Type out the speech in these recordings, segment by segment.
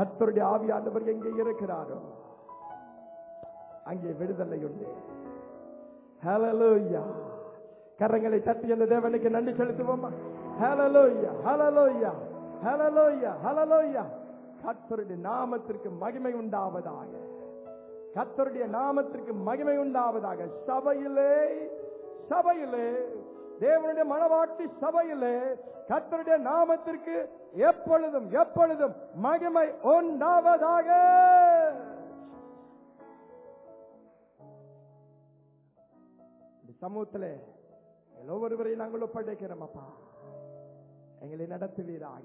கர்த்தருடைய ஆவியானவர் எங்கே இருக்கிறாரோ அங்கே விடுதலை உண்டு ஹalleluya கரங்களை தட்டி அந்த தேவனுக்கு நன்றி செலுத்துவோமா ஹalleluya ஹalleluya ஹalleluya ஹalleluya கர்த்தருடைய நாமத்திற்கு மகிமை உண்டாவதாக கர்த்தருடைய நாமத்திற்கு மகிமை உண்டாவதாக சபையிலே சபையிலே தேவனுடைய மனவாட்டி சபையிலே கர்த்தருடைய நாமத்திற்கு எப்பொழுதும் எப்பொழுதும் மகிமை உண்டாவதாக இந்த சமூகத்திலே எங்கள் ஒவ்வொருவரையும் நாங்கள் ஒப்படைக்கிறோம் அப்பா எங்களை நடத்துவீராக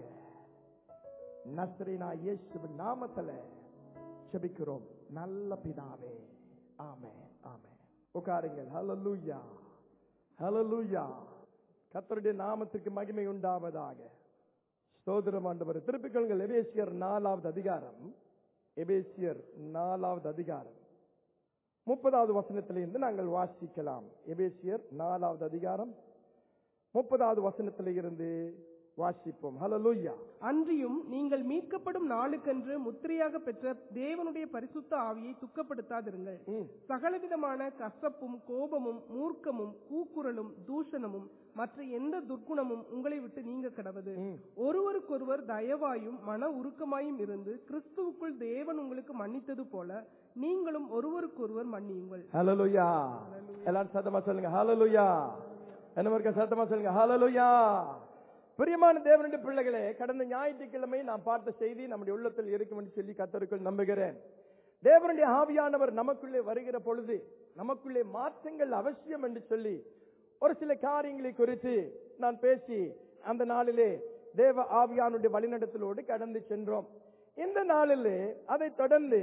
நஸ்ரீனா இயேசுவின் நாமத்துல செபிக்கிறோம் நல்ல பிதாவே ஆமே ஆமே உட்காருங்கள் ஹalleluya ஹalleluya கர்த்தருடைய நாமத்திற்கு மகிமை உண்டாவதாக ஸ்தோத்திரம் ஆண்டவர் திருப்பிக் கொள்ளுங்கள் எபேசியர் நாலாவது அதிகாரம் எபேசியர் நாலாவது அதிகாரம் முப்பதாவது வசனத்திலிருந்து நாங்கள் வாசிக்கலாம் எபேசியர் நாலாவது அதிகாரம் முப்பதாவது வசனத்திலிருந்து வாசிப்போம் ஹalleluya அன்றியும் நீங்கள் மீட்கப்படும் நாளுக்கென்று முத்திரையாக பெற்ற தேவனுடைய பரிசுத்த ஆவியை துக்கப்படுத்தாதிருங்கள் ம். சகலவிதமான கசப்பும் கோபமும் மூர்க்கமும் கூக்குரலும் தூஷணமும் மற்ற எந்த துர்க்குணமும் உங்களை விட்டு நீங்க கடவது ம். ஒருவருக்கொருவர் தயவாயும் மன உருக்கமாயும் இருந்து கிறிஸ்துவுக்குள் தேவன் உங்களுக்கு மன்னித்தது போல நீங்களும் ஒருவருக்கொருவர் மன்னியுங்கள் ஹalleluya எல்லாரும் சத்தமா சொல்லுங்க ஹalleluya என்ன மாதிரி சத்தமா சொல்லுங்க ஹalleluya பிரியமான தேவனுடைய பிள்ளைகளே கடந்த ஞாயிற்றுக்கிழமை நாம் பார்த்த செய்தி நம்முடைய உள்ளத்தில் இருக்கும் என்று சொல்லி கத்தருக்குள் நம்புகிறேன் தேவனுடைய ஆவியானவர் நமக்குள்ளே வருகிற பொழுது நமக்குள்ளே மாற்றங்கள் அவசியம் என்று சொல்லி ஒரு சில காரியங்களை குறித்து நான் பேசி அந்த நாளிலே தேவ ஆவியானுடைய வழிநடத்தலோடு கடந்து சென்றோம் இந்த நாளிலே அதை தொடர்ந்து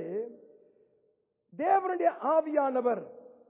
தேவனுடைய ஆவியானவர்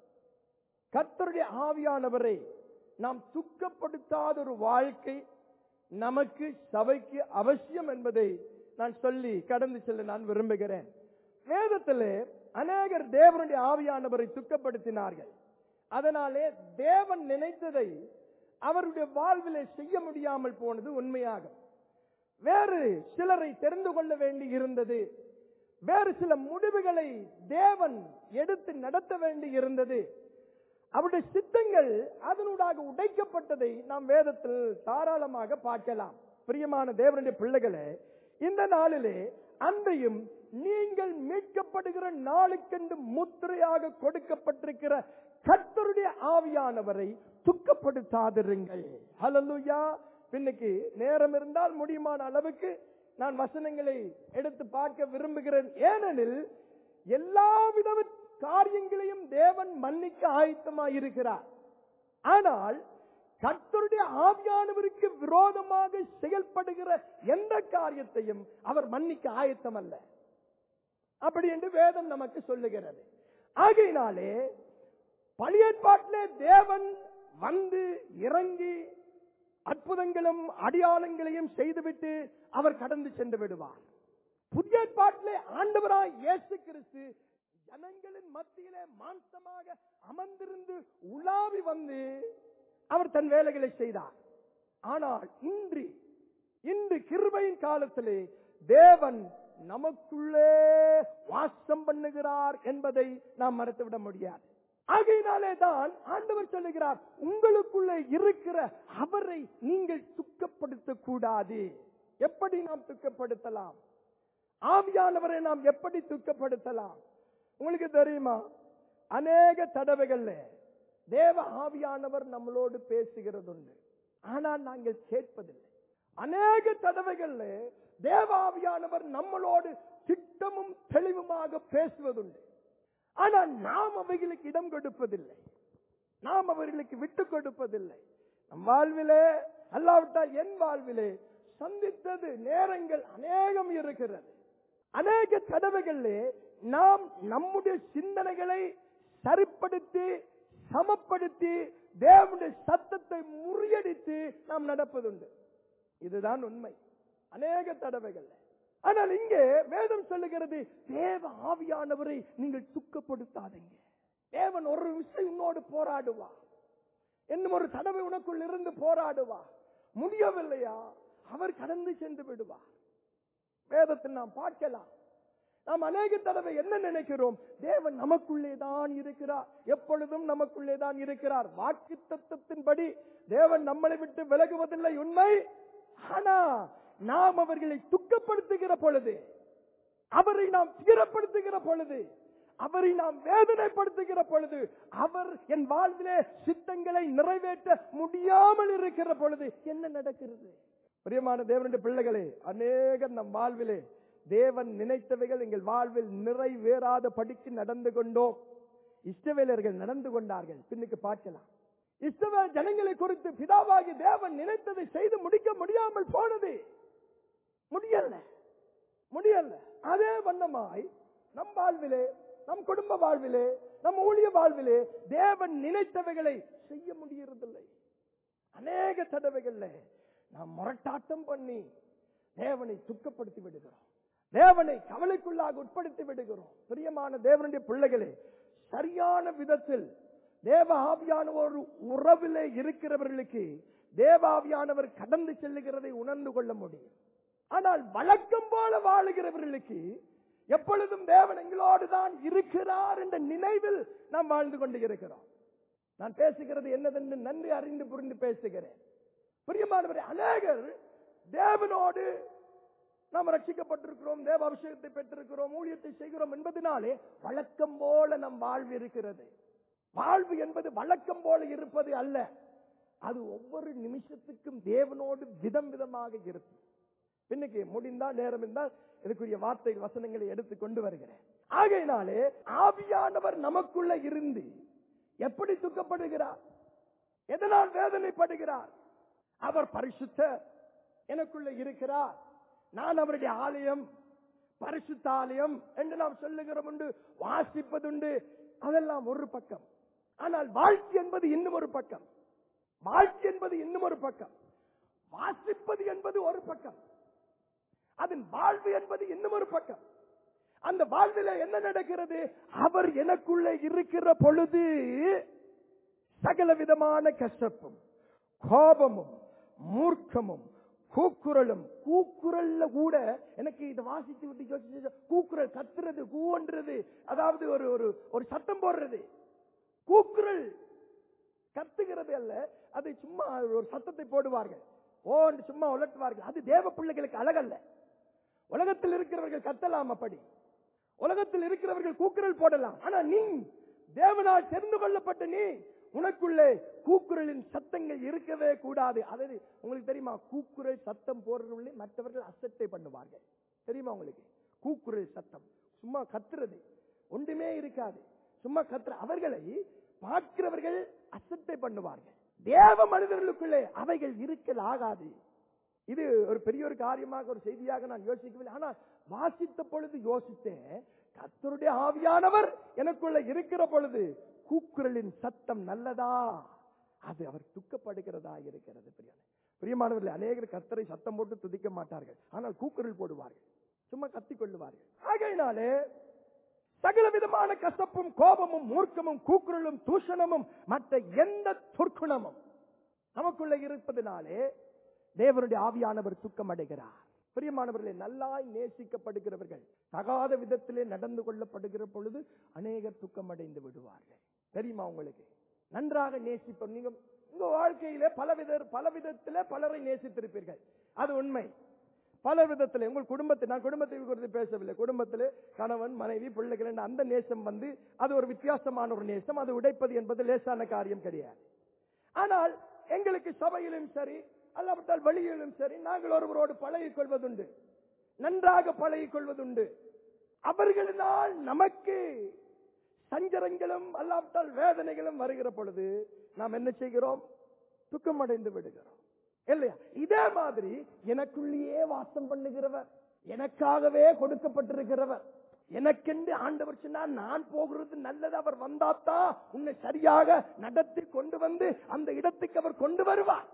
கர்த்தருடைய ஆவியானவரை நாம் துக்கப்படுத்தாத ஒரு வாழ்க்கை நமக்கு சபைக்கு அவசியம் என்பதை நான் சொல்லி கடந்து செல்ல நான் விரும்புகிறேன் வேதத்திலே அநேகர் தேவனுடைய ஆவியானவரை துக்கப்படுத்தினார்கள் அதனாலே தேவன் நினைத்ததை அவருடைய வாழ்விலே செய்ய முடியாமல் போனது உண்மையாகும் வேறு சிலரை தெரிந்து கொள்ள வேண்டி இருந்தது வேறு சில முடிவுகளை தேவன் எடுத்து நடத்த வேண்டி இருந்தது அவருடைய சித்தங்கள் அதனூடாக உடைக்கப்பட்டதை நாம் வேதத்தில் தாராளமாக பார்க்கலாம் பிரியமான தேவனுடைய பிள்ளைகளே இந்த நாளிலே அன்றையும் நீங்கள் மீட்கப்படுகிற நாளுக்கென்று முத்திரையாக கொடுக்கப்பட்டிருக்கிற கர்த்தருடைய ஆவியானவரை துக்கப்படுத்தாதிருங்கள் ஹalleluya பின்னுக்கு நேரம் இருந்தால் முடியுமான அளவுக்கு நான் வசனங்களை எடுத்து பார்க்க விரும்புகிறேன் ஏனெனில் எல்லாவித காரியங்களையும் தேவன் மன்னிக்க ஆயத்தமாயிருக்கிறார் ஆனால் கர்த்தருடைய ஆவியானவருக்கு விரோதமாக செயல்படுகிற எந்த காரியத்தையும் அவர் மன்னிக்க ஆயத்தம் அல்ல அப்படி என்று வேதம் நமக்கு சொல்லுகிறது ஆகையினாலே பழையற்பாட்டிலே தேவன் வந்து இறங்கி அற்புதங்களும் அடையாளங்களையும் செய்துவிட்டு அவர் கடந்து சென்று விடுவார் புதிய ஏற்பாட்டிலே ஆண்டவராய் இயேசு கிறிஸ்து ஜனங்களின் மத்தியிலே மாம்சமாக அமர்ந்திருந்து உலாவி வந்து அவர் தன் வேலைகளை செய்தார் ஆனால் இன்று இன்று கிருபையின் காலத்திலே தேவன் நமக்குள்ளே வாசம் பண்ணுகிறார் என்பதை நாம் மறந்துவிட முடியாது ஆகையினாலே தான் ஆண்டவர் சொல்லுகிறார் உங்களுக்குள்ளே இருக்கிற அவரை நீங்கள் துக்கப்படுத்த கூடாது எப்படி நாம் துக்கப்படுத்தலாம் ஆவியானவரை நாம் எப்படி துக்கப்படுத்தலாம் உங்களுக்கு தெரியுமா அநேக தடவைகள்ல தேவ ஆவியானவர் நம்மளோடு பேசுகிறதுண்டு ஆனால் நாங்கள் கேட்பதில்லை அநேக தடவைகள்ல தேவ ஆவியானவர் நம்மளோடு திட்டமும் தெளிவுமாக பேசுவதுண்டு ஆனால் நாம் அவைகளுக்கு இடம் கொடுப்பதில்லை நாம் அவர்களுக்கு விட்டு கொடுப்பதில்லை நம் வாழ்விலே அல்லாவிட்டால் என் வாழ்விலே சந்தித்தது நேரங்கள் அநேகம் இருக்கிறது அநேக தடவைகளிலே நாம் நம்முடைய சிந்தனைகளை சரிப்படுத்தி சமப்படுத்தி தேவனுடைய சத்தத்தை முறியடித்து நாம் நடப்பதுண்டு இதுதான் உண்மை அநேக தடவைகள் ஆனால் இங்கே வேதம் சொல்லுகிறது தேவ ஆவியானவரை நீங்கள் துக்கப்படுத்தாதீங்க தேவன் ஒரு விஷயம் உன்னோடு போராடுவா இன்னும் ஒரு தடவை உனக்குள் இருந்து போராடுவா முடியவில்லையா அவர் கடந்து சென்று விடுவார் வேதத்தில் நாம் பார்க்கலாம் நாம் அநேக தடவை என்ன நினைக்கிறோம் தேவன் நமக்குள்ளே தான் இருக்கிறார் எப்பொழுதும் நமக்குள்ளே தான் இருக்கிறார் வாக்கு தத்துவத்தின்படி தேவன் நம்மளை விட்டு விலகுவதில்லை உண்மை ஆனா நாம் அவர்களை துக்கப்படுத்துகிற பொழுது அவரை நாம் தீரப்படுத்துகிற பொழுது அவரை நாம் வேதனைப்படுத்துகிற பொழுது அவர் என் வாழ்விலே சித்தங்களை நிறைவேற்ற முடியாமல் இருக்கிற பொழுது என்ன நடக்கிறது பிரியமான தேவனுடைய பிள்ளைகளே அநேகர் நம் வாழ்விலே தேவன் நினைத்தவைகள் எங்கள் வாழ்வில் நிறைவேறாத படிக்கு நடந்து கொண்டோம் இஷ்டவேலர்கள் நடந்து கொண்டார்கள் பின்னுக்கு பார்க்கலாம் இஸ்ரவேல் ஜனங்களை குறித்து பிதாவாகி தேவன் நினைத்ததை செய்து முடிக்க முடியாமல் போனது முடியல முடியல அதே வண்ணமாய் நம் வாழ்விலே நம் குடும்ப வாழ்விலே நம் ஊழிய வாழ்விலே தேவன் நினைத்தவைகளை செய்ய முடியறதில்லை அநேக தடவைகள்ல நாம் முரட்டாட்டம் பண்ணி தேவனை துக்கப்படுத்தி விடுகிறோம் தேவனை கவலைக்குள்ளாக உட்படுத்தி விடுகிறோம் பிரியமான தேவனுடைய பிள்ளைகளே சரியான விதத்தில் தேவ ஆவியான ஒரு உறவிலே இருக்கிறவர்களுக்கு தேவாவியானவர் கடந்து செல்லுகிறதை உணர்ந்து கொள்ள முடியும் ஆனால் வழக்கம் போல வாழுகிறவர்களுக்கு எப்பொழுதும் தேவன் எங்களோடு தான் இருக்கிறார் என்ற நினைவில் நாம் வாழ்ந்து கொண்டு இருக்கிறோம் நான் பேசுகிறது என்னதென்று நன்றி அறிந்து புரிந்து பேசுகிறேன் பிரியமானவரே அநேகர் தேவனோடு நாம் ரட்சிக்கப்பட்டிருக்கிறோம் தேவ அபிஷேகத்தை பெற்றிருக்கிறோம் ஊழியத்தை செய்கிறோம் என்பதனாலே வழக்கம் போல நம் வாழ்வு இருக்கிறது வாழ்வு என்பது வழக்கம் போல இருப்பது அல்ல அது ஒவ்வொரு நிமிஷத்துக்கும் தேவனோடு விதம் விதமாக இருக்கும் இன்னைக்கு முடிந்தால் நேரம் இருந்தால் இதுக்குரிய வார்த்தை வசனங்களை எடுத்து கொண்டு வருகிறேன் ஆகையினாலே ஆவியானவர் நமக்குள்ள இருந்து எப்படி துக்கப்படுகிறார் எதனால் வேதனைப்படுகிறார் அவர் பரிசுத்தர் எனக்குள்ள இருக்கிறார் நான் அவருடைய ஆலயம் பரிசுத்த ஆலயம் என்று நாம் சொல்லுகிறோம் உண்டு வாசிப்பதுண்டு அதெல்லாம் ஒரு பக்கம் ஆனால் வாழ்க்கை என்பது இன்னும் ஒரு பக்கம் வாழ்க்கை என்பது இன்னும் ஒரு பக்கம் வாசிப்பது என்பது ஒரு பக்கம் அதன் வாழ்வு என்பது இன்னும் ஒரு பக்கம் அந்த வாழ்வில என்ன நடக்கிறது அவர் எனக்குள்ளே இருக்கிற பொழுது சகல விதமான கஷ்டப்பும் கோபமும் மூர்க்கமும் கூக்குரலும் கூக்குரல்ல கூட எனக்கு இதை வாசித்து விட்டு யோசிச்சு கூக்குரல் கத்துறது கூவன்றது அதாவது ஒரு ஒரு ஒரு சத்தம் போடுறது கூக்குரல் கத்துகிறது அல்ல அதை சும்மா ஒரு சத்தத்தை போடுவார்கள் ஓன்று சும்மா உலட்டுவார்கள் அது தேவ பிள்ளைகளுக்கு அழகல்ல உலகத்தில் இருக்கிறவர்கள் கத்தலாம் அப்படி உலகத்தில் இருக்கிறவர்கள் கூக்குரல் போடலாம் ஆனா நீ தேவனால் தெரிந்து கொள்ளப்பட்ட நீ உனக்குள்ளே கூக்குரலின் சத்தங்கள் இருக்கவே கூடாது அதாவது உங்களுக்கு தெரியுமா கூக்குரல் சத்தம் போடுறவர்களே மற்றவர்கள் அசட்டை பண்ணுவார்கள் தெரியுமா உங்களுக்கு கூக்குரல் சத்தம் சும்மா கத்துறது ஒன்றுமே இருக்காது சும்மா கத்துற அவர்களை பார்க்கிறவர்கள் அசட்டை பண்ணுவார்கள் தேவ மனிதர்களுக்குள்ளே அவைகள் இருக்கல் ஆகாது இது ஒரு பெரிய ஒரு காரியமாக ஒரு செய்தியாக நான் யோசிக்கவில்லை ஆனால் வாசித்த பொழுது பியோசித்தேன் கர்த்தருடைய ஆவியானவர் எனக்குள்ள இருக்கிற பொழுது கூக்குரலின் சத்தம் நல்லதா அது அவர் துக்கப்படுகிறதா இருக்கிறது பிரியாணி பிரியமானவர்கள் அநேகர் கர்த்தரை சத்தம் போட்டு துதிக்க மாட்டார்கள் ஆனால் கூக்குரல் போடுவார்கள் சும்மா கத்திக் கொள்ளுவார்கள் ஆகையினாலே சகல விதமான கசப்பும் கோபமும் மூர்க்கமும் கூக்குரலும் தூஷணமும் மற்ற எந்த துர்க்குணமும் நமக்குள்ள இருப்பதனாலே தேவனுடைய ஆவியானவர் துக்கம் அடைகிறார் பிரியமானவர்களே நல்லாய் நேசிக்கப்படுகிறவர்கள் தகாத விதத்திலே நடந்து கொள்ளப்படுகிற பொழுது அநேகர் துக்கம் அடைந்து விடுவார்கள் தெரியுமா உங்களுக்கு நன்றாக நேசிப்போம் நீங்க உங்க வாழ்க்கையிலே பல வித பல விதத்திலே பலரை நேசித்திருப்பீர்கள் அது உண்மை பல விதத்தில் உங்கள் குடும்பத்தை நான் குடும்பத்தை குறித்து பேசவில்லை குடும்பத்திலே கணவன் மனைவி பிள்ளைகள் என்ற அந்த நேசம் வந்து அது ஒரு வித்தியாசமான ஒரு நேசம் அது உடைப்பது என்பது லேசான காரியம் கிடையாது ஆனால் எங்களுக்கு சபையிலும் சரி அல்லாவிட்டால் வெளியிலும் சரி நாங்கள் ஒருவரோடு பழகிக் கொள்வதுண்டு நன்றாக பழகிக் கொள்வதுண்டு அவர்களினால் நமக்கு சஞ்சரங்களும் அல்லாவிட்டால் வேதனைகளும் வருகிற பொழுது நாம் என்ன செய்கிறோம் துக்கம் அடைந்து விடுகிறோம் இல்லையா இதே மாதிரி எனக்குள்ளேயே வாசம் பண்ணுகிறவர் எனக்காகவே கொடுக்கப்பட்டிருக்கிறவர் எனக்கென்று ஆண்டவர் சொன்னார் நான் போகிறது நல்லது அவர் வந்தாத்தான் உன்னை சரியாக நடத்தி கொண்டு வந்து அந்த இடத்துக்கு அவர் கொண்டு வருவார்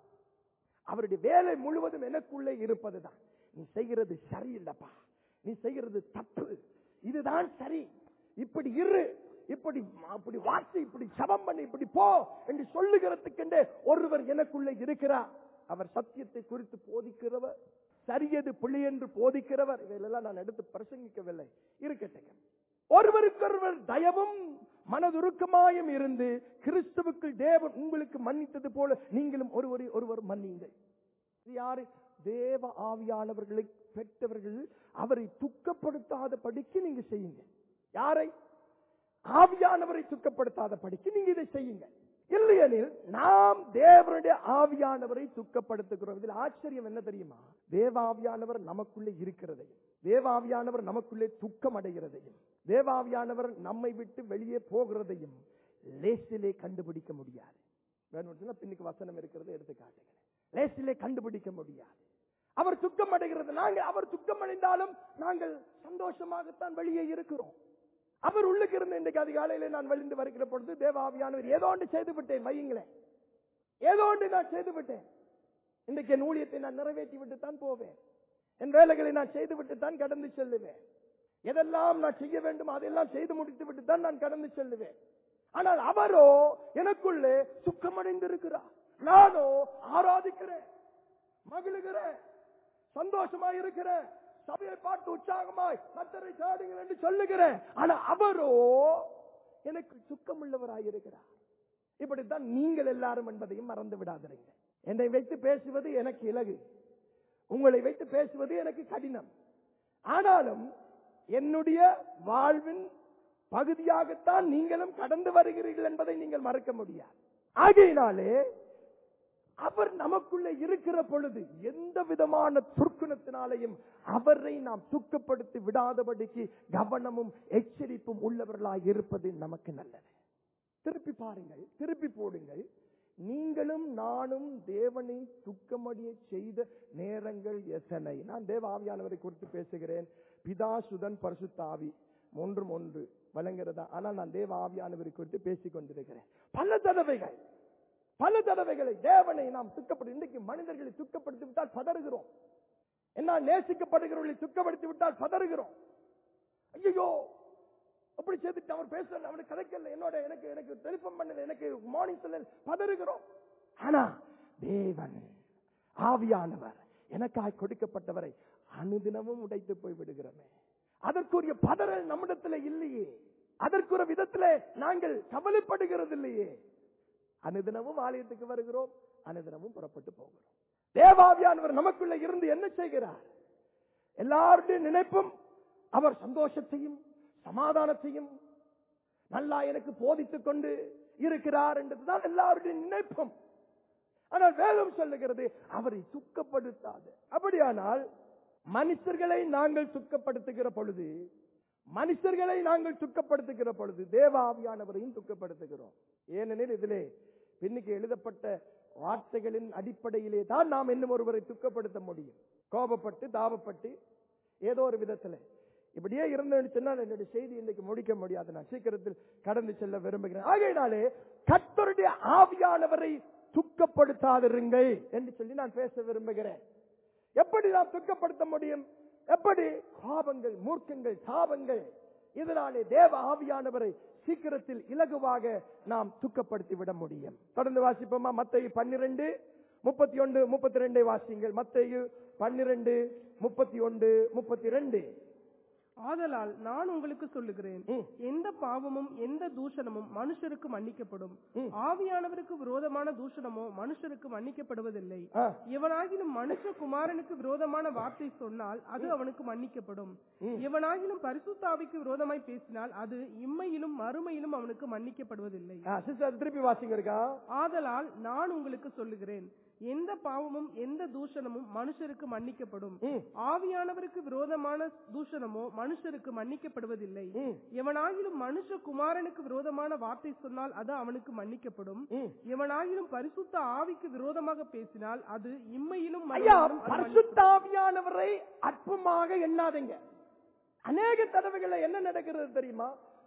அவருடைய வேலை முழுவதும் எனக்குள்ளே இருப்பதுதான் நீ செய்கிறது சரியில்லப்பா நீ செய்கிறது தப்பு இதுதான் சரி இப்படி இரு இப்படி அப்படி வாசி இப்படி சபம் பண்ணி இப்படி போ என்று சொல்லுகிறதுக்கென்றே ஒருவர் எனக்குள்ளே இருக்கிறார் அவர் சத்தியத்தை குறித்து போதிக்கிறவர் சரியது பிழை என்று போதிக்கிறவர் இவையெல்லாம் நான் எடுத்து பிரசங்கிக்கவில்லை இருக்கட்டும் ஒருவருக்கொருவர் தயவும் மனதுருக்கமாயும் இருந்து கிறிஸ்துவுக்குள் தேவன் உங்களுக்கு மன்னித்தது போல நீங்களும் ஒருவரை ஒருவர் மன்னியுங்கள் இது யாரு தேவ ஆவியானவர்களை பெற்றவர்கள் அவரை துக்கப்படுத்தாத படிக்கு நீங்க செய்யுங்க யாரை ஆவியானவரை துக்கப்படுத்தாத படிக்கு நீங்க இதை செய்யுங்க இல்லையெனில் நாம் தேவனுடைய ஆவியானவரை துக்கப்படுத்துகிறோம் இதில் ஆச்சரியம் என்ன தெரியுமா தேவாவியானவர் நமக்குள்ளே இருக்கிறதையும் தேவாவியானவர் நமக்குள்ளே துக்கம் அடைகிறதையும் தேவாவியானவர் நம்மை விட்டு வெளியே போகிறதையும் லேசிலே கண்டுபிடிக்க முடியாது வேணும்னு சொன்னா பின்னுக்கு வசனம் இருக்கிறது எடுத்து காட்டுகிறேன் லேசிலே கண்டுபிடிக்க முடியாது அவர் துக்கம் அடைகிறது நாங்கள் அவர் துக்கம் அடைந்தாலும் நாங்கள் சந்தோஷமாகத்தான் வெளியே இருக்கிறோம் அவர் உள்ளுக்கு இருந்து இன்றைக்கு அதிகாலையில நான் வெளிந்து வருகிற பொழுது தேவாவியானவர் ஏதோ ஒன்று செய்து விட்டேன் வையுங்களேன் ஏதோ ஒன்று நான் செய்து விட்டேன் இன்றைக்கு என் ஊழியத்தை நான் நிறைவேற்றி விட்டு தான் போவேன் என் வேலைகளை நான் செய்து விட்டு தான் கடந்து செல்லுவேன் எதெல்லாம் நான் செய்ய வேண்டும் அதெல்லாம் செய்து முடித்து விட்டு தான் நான் கடந்து செல்லுவேன் ஆனால் அவரோ எனக்குள்ளே சுக்கமடைந்திருக்கிறார் நானோ ஆராதிக்கிறேன் மகிழுகிறேன் சந்தோஷமா இருக்கிறேன் சபையை பார்த்து உற்சாகமாய் மற்றரை சாடுங்கள் என்று சொல்லுகிறேன் ஆனா அவரோ எனக்கு சுக்கமுள்ளவராய் இருக்கிறார் இப்படித்தான் நீங்கள் எல்லாரும் என்பதையும் மறந்து விடாதிருங்க என்னை வைத்து பேசுவது எனக்கு இலகு உங்களை வைத்து பேசுவது எனக்கு கடினம் ஆனாலும் என்னுடைய வாழ்வின் பகுதியாகத்தான் நீங்களும் கடந்து வருகிறீர்கள் என்பதை நீங்கள் மறக்க முடியாது ஆகையினாலே அவர் நமக்குள்ள இருக்கிற பொழுது எந்த விதமான துர்க்குணத்தினாலையும் அவரை நாம் துக்கப்படுத்தி விடாதபடிக்கு கவனமும் எச்சரிப்பும் உள்ளவர்களாய் இருப்பது நமக்கு நல்லது திருப்பி பாருங்கள் திருப்பி போடுங்கள் நீங்களும் நானும் தேவனை துக்கமடிய செய்த நேரங்கள் எத்தனை நான் தேவ ஆவியானவரை குறித்து பேசுகிறேன் பிதா சுதன் பரிசுத்தாவி ஒன்றும் ஒன்று வழங்குறதா ஆனால் நான் தேவ ஆவியானவரை குறித்து பேசிக் கொண்டிருக்கிறேன் பல தடவைகள் பல தடவைகளை தேவனை நாம் துக்கப்படு இன்றைக்கு மனிதர்களை துக்கப்படுத்தி விட்டால் பதறுகிறோம் என்ன நேசிக்கப்படுகிறவர்களை துக்கப்படுத்தி விட்டால் பதறுகிறோம் ஐயோ அப்படி செய்துட்டு அவர் பேசல அவனுக்கு கதைக்கல என்னோட எனக்கு எனக்கு டெலிபோன் பண்ணல எனக்கு மார்னிங் சொல்ல பதறுகிறோம் ஆனா தேவன் ஆவியானவர் எனக்காய் கொடுக்கப்பட்டவரை அனுதினமும் உடைத்து போய் விடுகிறோமே அதற்குரிய பதறல் நம்மிடத்துல இல்லையே அதற்குரிய விதத்துல நாங்கள் கவலைப்படுகிறது இல்லையே அனுதினமும் ஆலயத்துக்கு வருகிறோம் அனுதினமும் புறப்பட்டு போகிறோம் தேவாவியானவர் நமக்குள்ள இருந்து என்ன செய்கிறார் எல்லாருடைய நினைப்பும் அவர் சந்தோஷத்தையும் சமாதானத்தையும் நல்லா எனக்கு போதித்துக் கொண்டு இருக்கிறார் என்றதுதான் எல்லாருடைய நினைப்பும் ஆனால் வேதம் சொல்லுகிறது அவரை துக்கப்படுத்தாது அப்படியானால் மனுஷர்களை நாங்கள் துக்கப்படுத்துகிற பொழுது மனுஷர்களை நாங்கள் துக்கப்படுத்துகிற பொழுது தேவாவியானவரையும் துக்கப்படுத்துகிறோம் ஏனெனில் இதிலே பின்னுக்கு எழுதப்பட்ட வார்த்தைகளின் அடிப்படையிலே தான் நாம் இன்னும் ஒருவரை துக்கப்படுத்த முடியும் கோபப்பட்டு தாபப்பட்டு ஏதோ ஒரு விதத்துல இப்படியே இருந்தேன்னு சொன்னால் என்னுடைய செய்தி இன்னைக்கு முடிக்க முடியாது நான் சீக்கிரத்தில் கடந்து செல்ல விரும்புகிறேன் ஆகையினாலே கர்த்தருடைய ஆவியானவரை துக்கப்படுத்தாதிருங்கள் என்று சொல்லி நான் பேச விரும்புகிறேன் எப்படி நாம் துக்கப்படுத்த முடியும் எப்படி கோபங்கள் மூர்க்கங்கள் தாபங்கள் இதனாலே தேவ ஆவியானவரை சீக்கிரத்தில் இலகுவாக நாம் துக்கப்படுத்தி விட முடியும் தொடர்ந்து வாசிப்போமா மத்தையு பன்னிரண்டு முப்பத்தி ஒன்று முப்பத்தி ரெண்டை வாசிங்கள் மத்தையு பன்னிரண்டு முப்பத்தி ஒன்று முப்பத்தி ரெண்டு ஆதலால் நான் உங்களுக்கு சொல்லுகிறேன் ம். எந்த பாவமும் எந்த தூஷணமும் மனுஷருக்கு மன்னிக்கப்படும் ம். ஆவியானவருக்கு விரோதமான தூஷணமோ மனுஷருக்கு மன்னிக்கப்படுவதில்லை ஆ, எவனாகிலும் மனுஷ குமாரனுக்கு விரோதமான வார்த்தை சொன்னால் அது அவனுக்கு மன்னிக்கப்படும் ம். எவனாகிலும் பரிசுத்தாவிக்கு விரோதமாய் பேசினால் அது இம்மையிலும் மறுமையிலும் அவனுக்கு மன்னிக்கப்படுவதில்லை ஆ, sister, அது திருப்பி வாசிங்க இருக்கா ஆதலால் நான் உங்களுக்கு சொல்லுகிறேன் எந்த பாவமும் எந்த தூஷணமும் மனுஷருக்கு மன்னிக்கப்படும் ம், ஆவியானவருக்கு விரோதமான தூஷணமோ மனுஷருக்கு மன்னிக்கப்படுவதில்லை ம், எவனாகிலும் மனுஷ குமாரனுக்கு விரோதமான வார்த்தை சொன்னால் அது அவனுக்கு மன்னிக்கப்படும் ம். எவனாகிலும் பரிசுத்த ஆவிக்கு விரோதமாக பேசினால் அது இம்மையிலும் ஐயா மறுமையிலும் அது பரிசுத்தாவியானவரை அற்பமாக எண்ணாதீங்க அநேக தடவைகளை என்ன நடக்கிறது தெரியுமா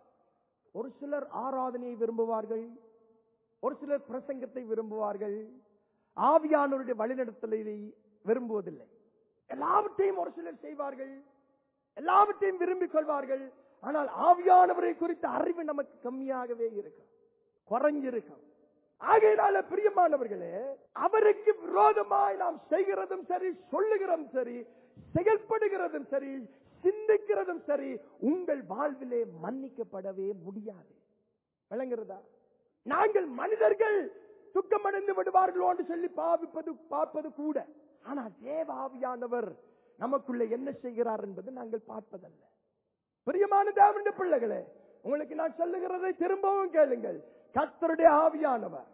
ஒரு சிலர் ஆராதனையை விரும்புவார்கள் ஒரு சிலர் பிரசங்கத்தை விரும்புவார்கள் ஆவியானவருடைய வழிநடத்தலை விரும்புவதில்லை எல்லாவற்றையும் ஒரு சிலர் செய்வார்கள் எல்லாவற்றையும் விரும்பிக் கொள்வார்கள் ஆனால் ஆவியானவரை குறித்த அறிவு நமக்கு கம்மியாகவே இருக்கும் குறைஞ்சிருக்கும் ஆகையினால பிரியமானவர்களே அவருக்கு விரோதமாய் நாம் செய்கிறதும் சரி சொல்லுகிறதும் சரி செயல்படுகிறதும் சரி சிந்திக்கிறதும் சரி உங்கள் வாழ்விலே மன்னிக்கப்படவே முடியாது விளங்குறதா நாங்கள் மனிதர்கள் துக்கமடைந்து விடுவார்களோ என்று சொல்லி பாவிப்பது பார்ப்பது கூட ஆனா தேவாவியானவர் நமக்குள்ள என்ன செய்கிறார் என்பது நாங்கள் பார்ப்பதல்ல பிரியமான தேவனுடைய பிள்ளைகளே உங்களுக்கு நான் சொல்லுகிறதை திரும்பவும் கேளுங்கள் கர்த்தருடைய ஆவியானவர்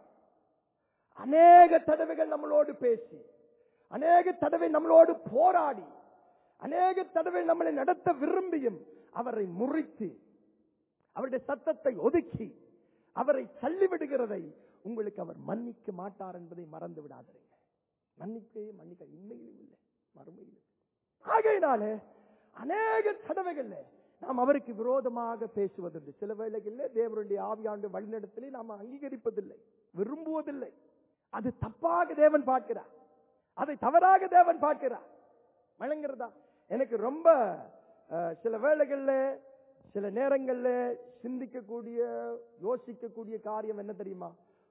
அநேக தடவைகள் நம்மளோடு பேசி அநேக தடவை நம்மளோடு போராடி அநேக தடவை நம்மளை நடத்த விரும்பியும் அவரை முறித்து அவருடைய சத்தத்தை ஒதுக்கி அவரை தள்ளிவிடுகிறதை உங்களுக்கு அவர் மன்னிக்க மாட்டார் என்பதை மறந்து விடாதீங்க மன்னிக்கவே மன்னிக்க இன்மையிலும் இல்லை மறுமையிலும் இல்லை. ஆகையினாலே அநேக தடவைகள்ல நாம் அவருக்கு விரோதமாக பேசுவதுண்டு சில வேளைகளில் தேவனுடைய ஆவியாண்டு வழிநடத்தலை நாம் அங்கீகரிப்பதில்லை விரும்புவதில்லை அது தப்பாக தேவன் பார்க்கிறார் அதை தவறாக தேவன் பார்க்கிறார் வழங்குறதா எனக்கு ரொம்ப அஹ், சில வேளைகள்ல சில நேரங்கள்ல சிந்திக்கக்கூடிய யோசிக்கக்கூடிய காரியம் என்ன தெரியுமா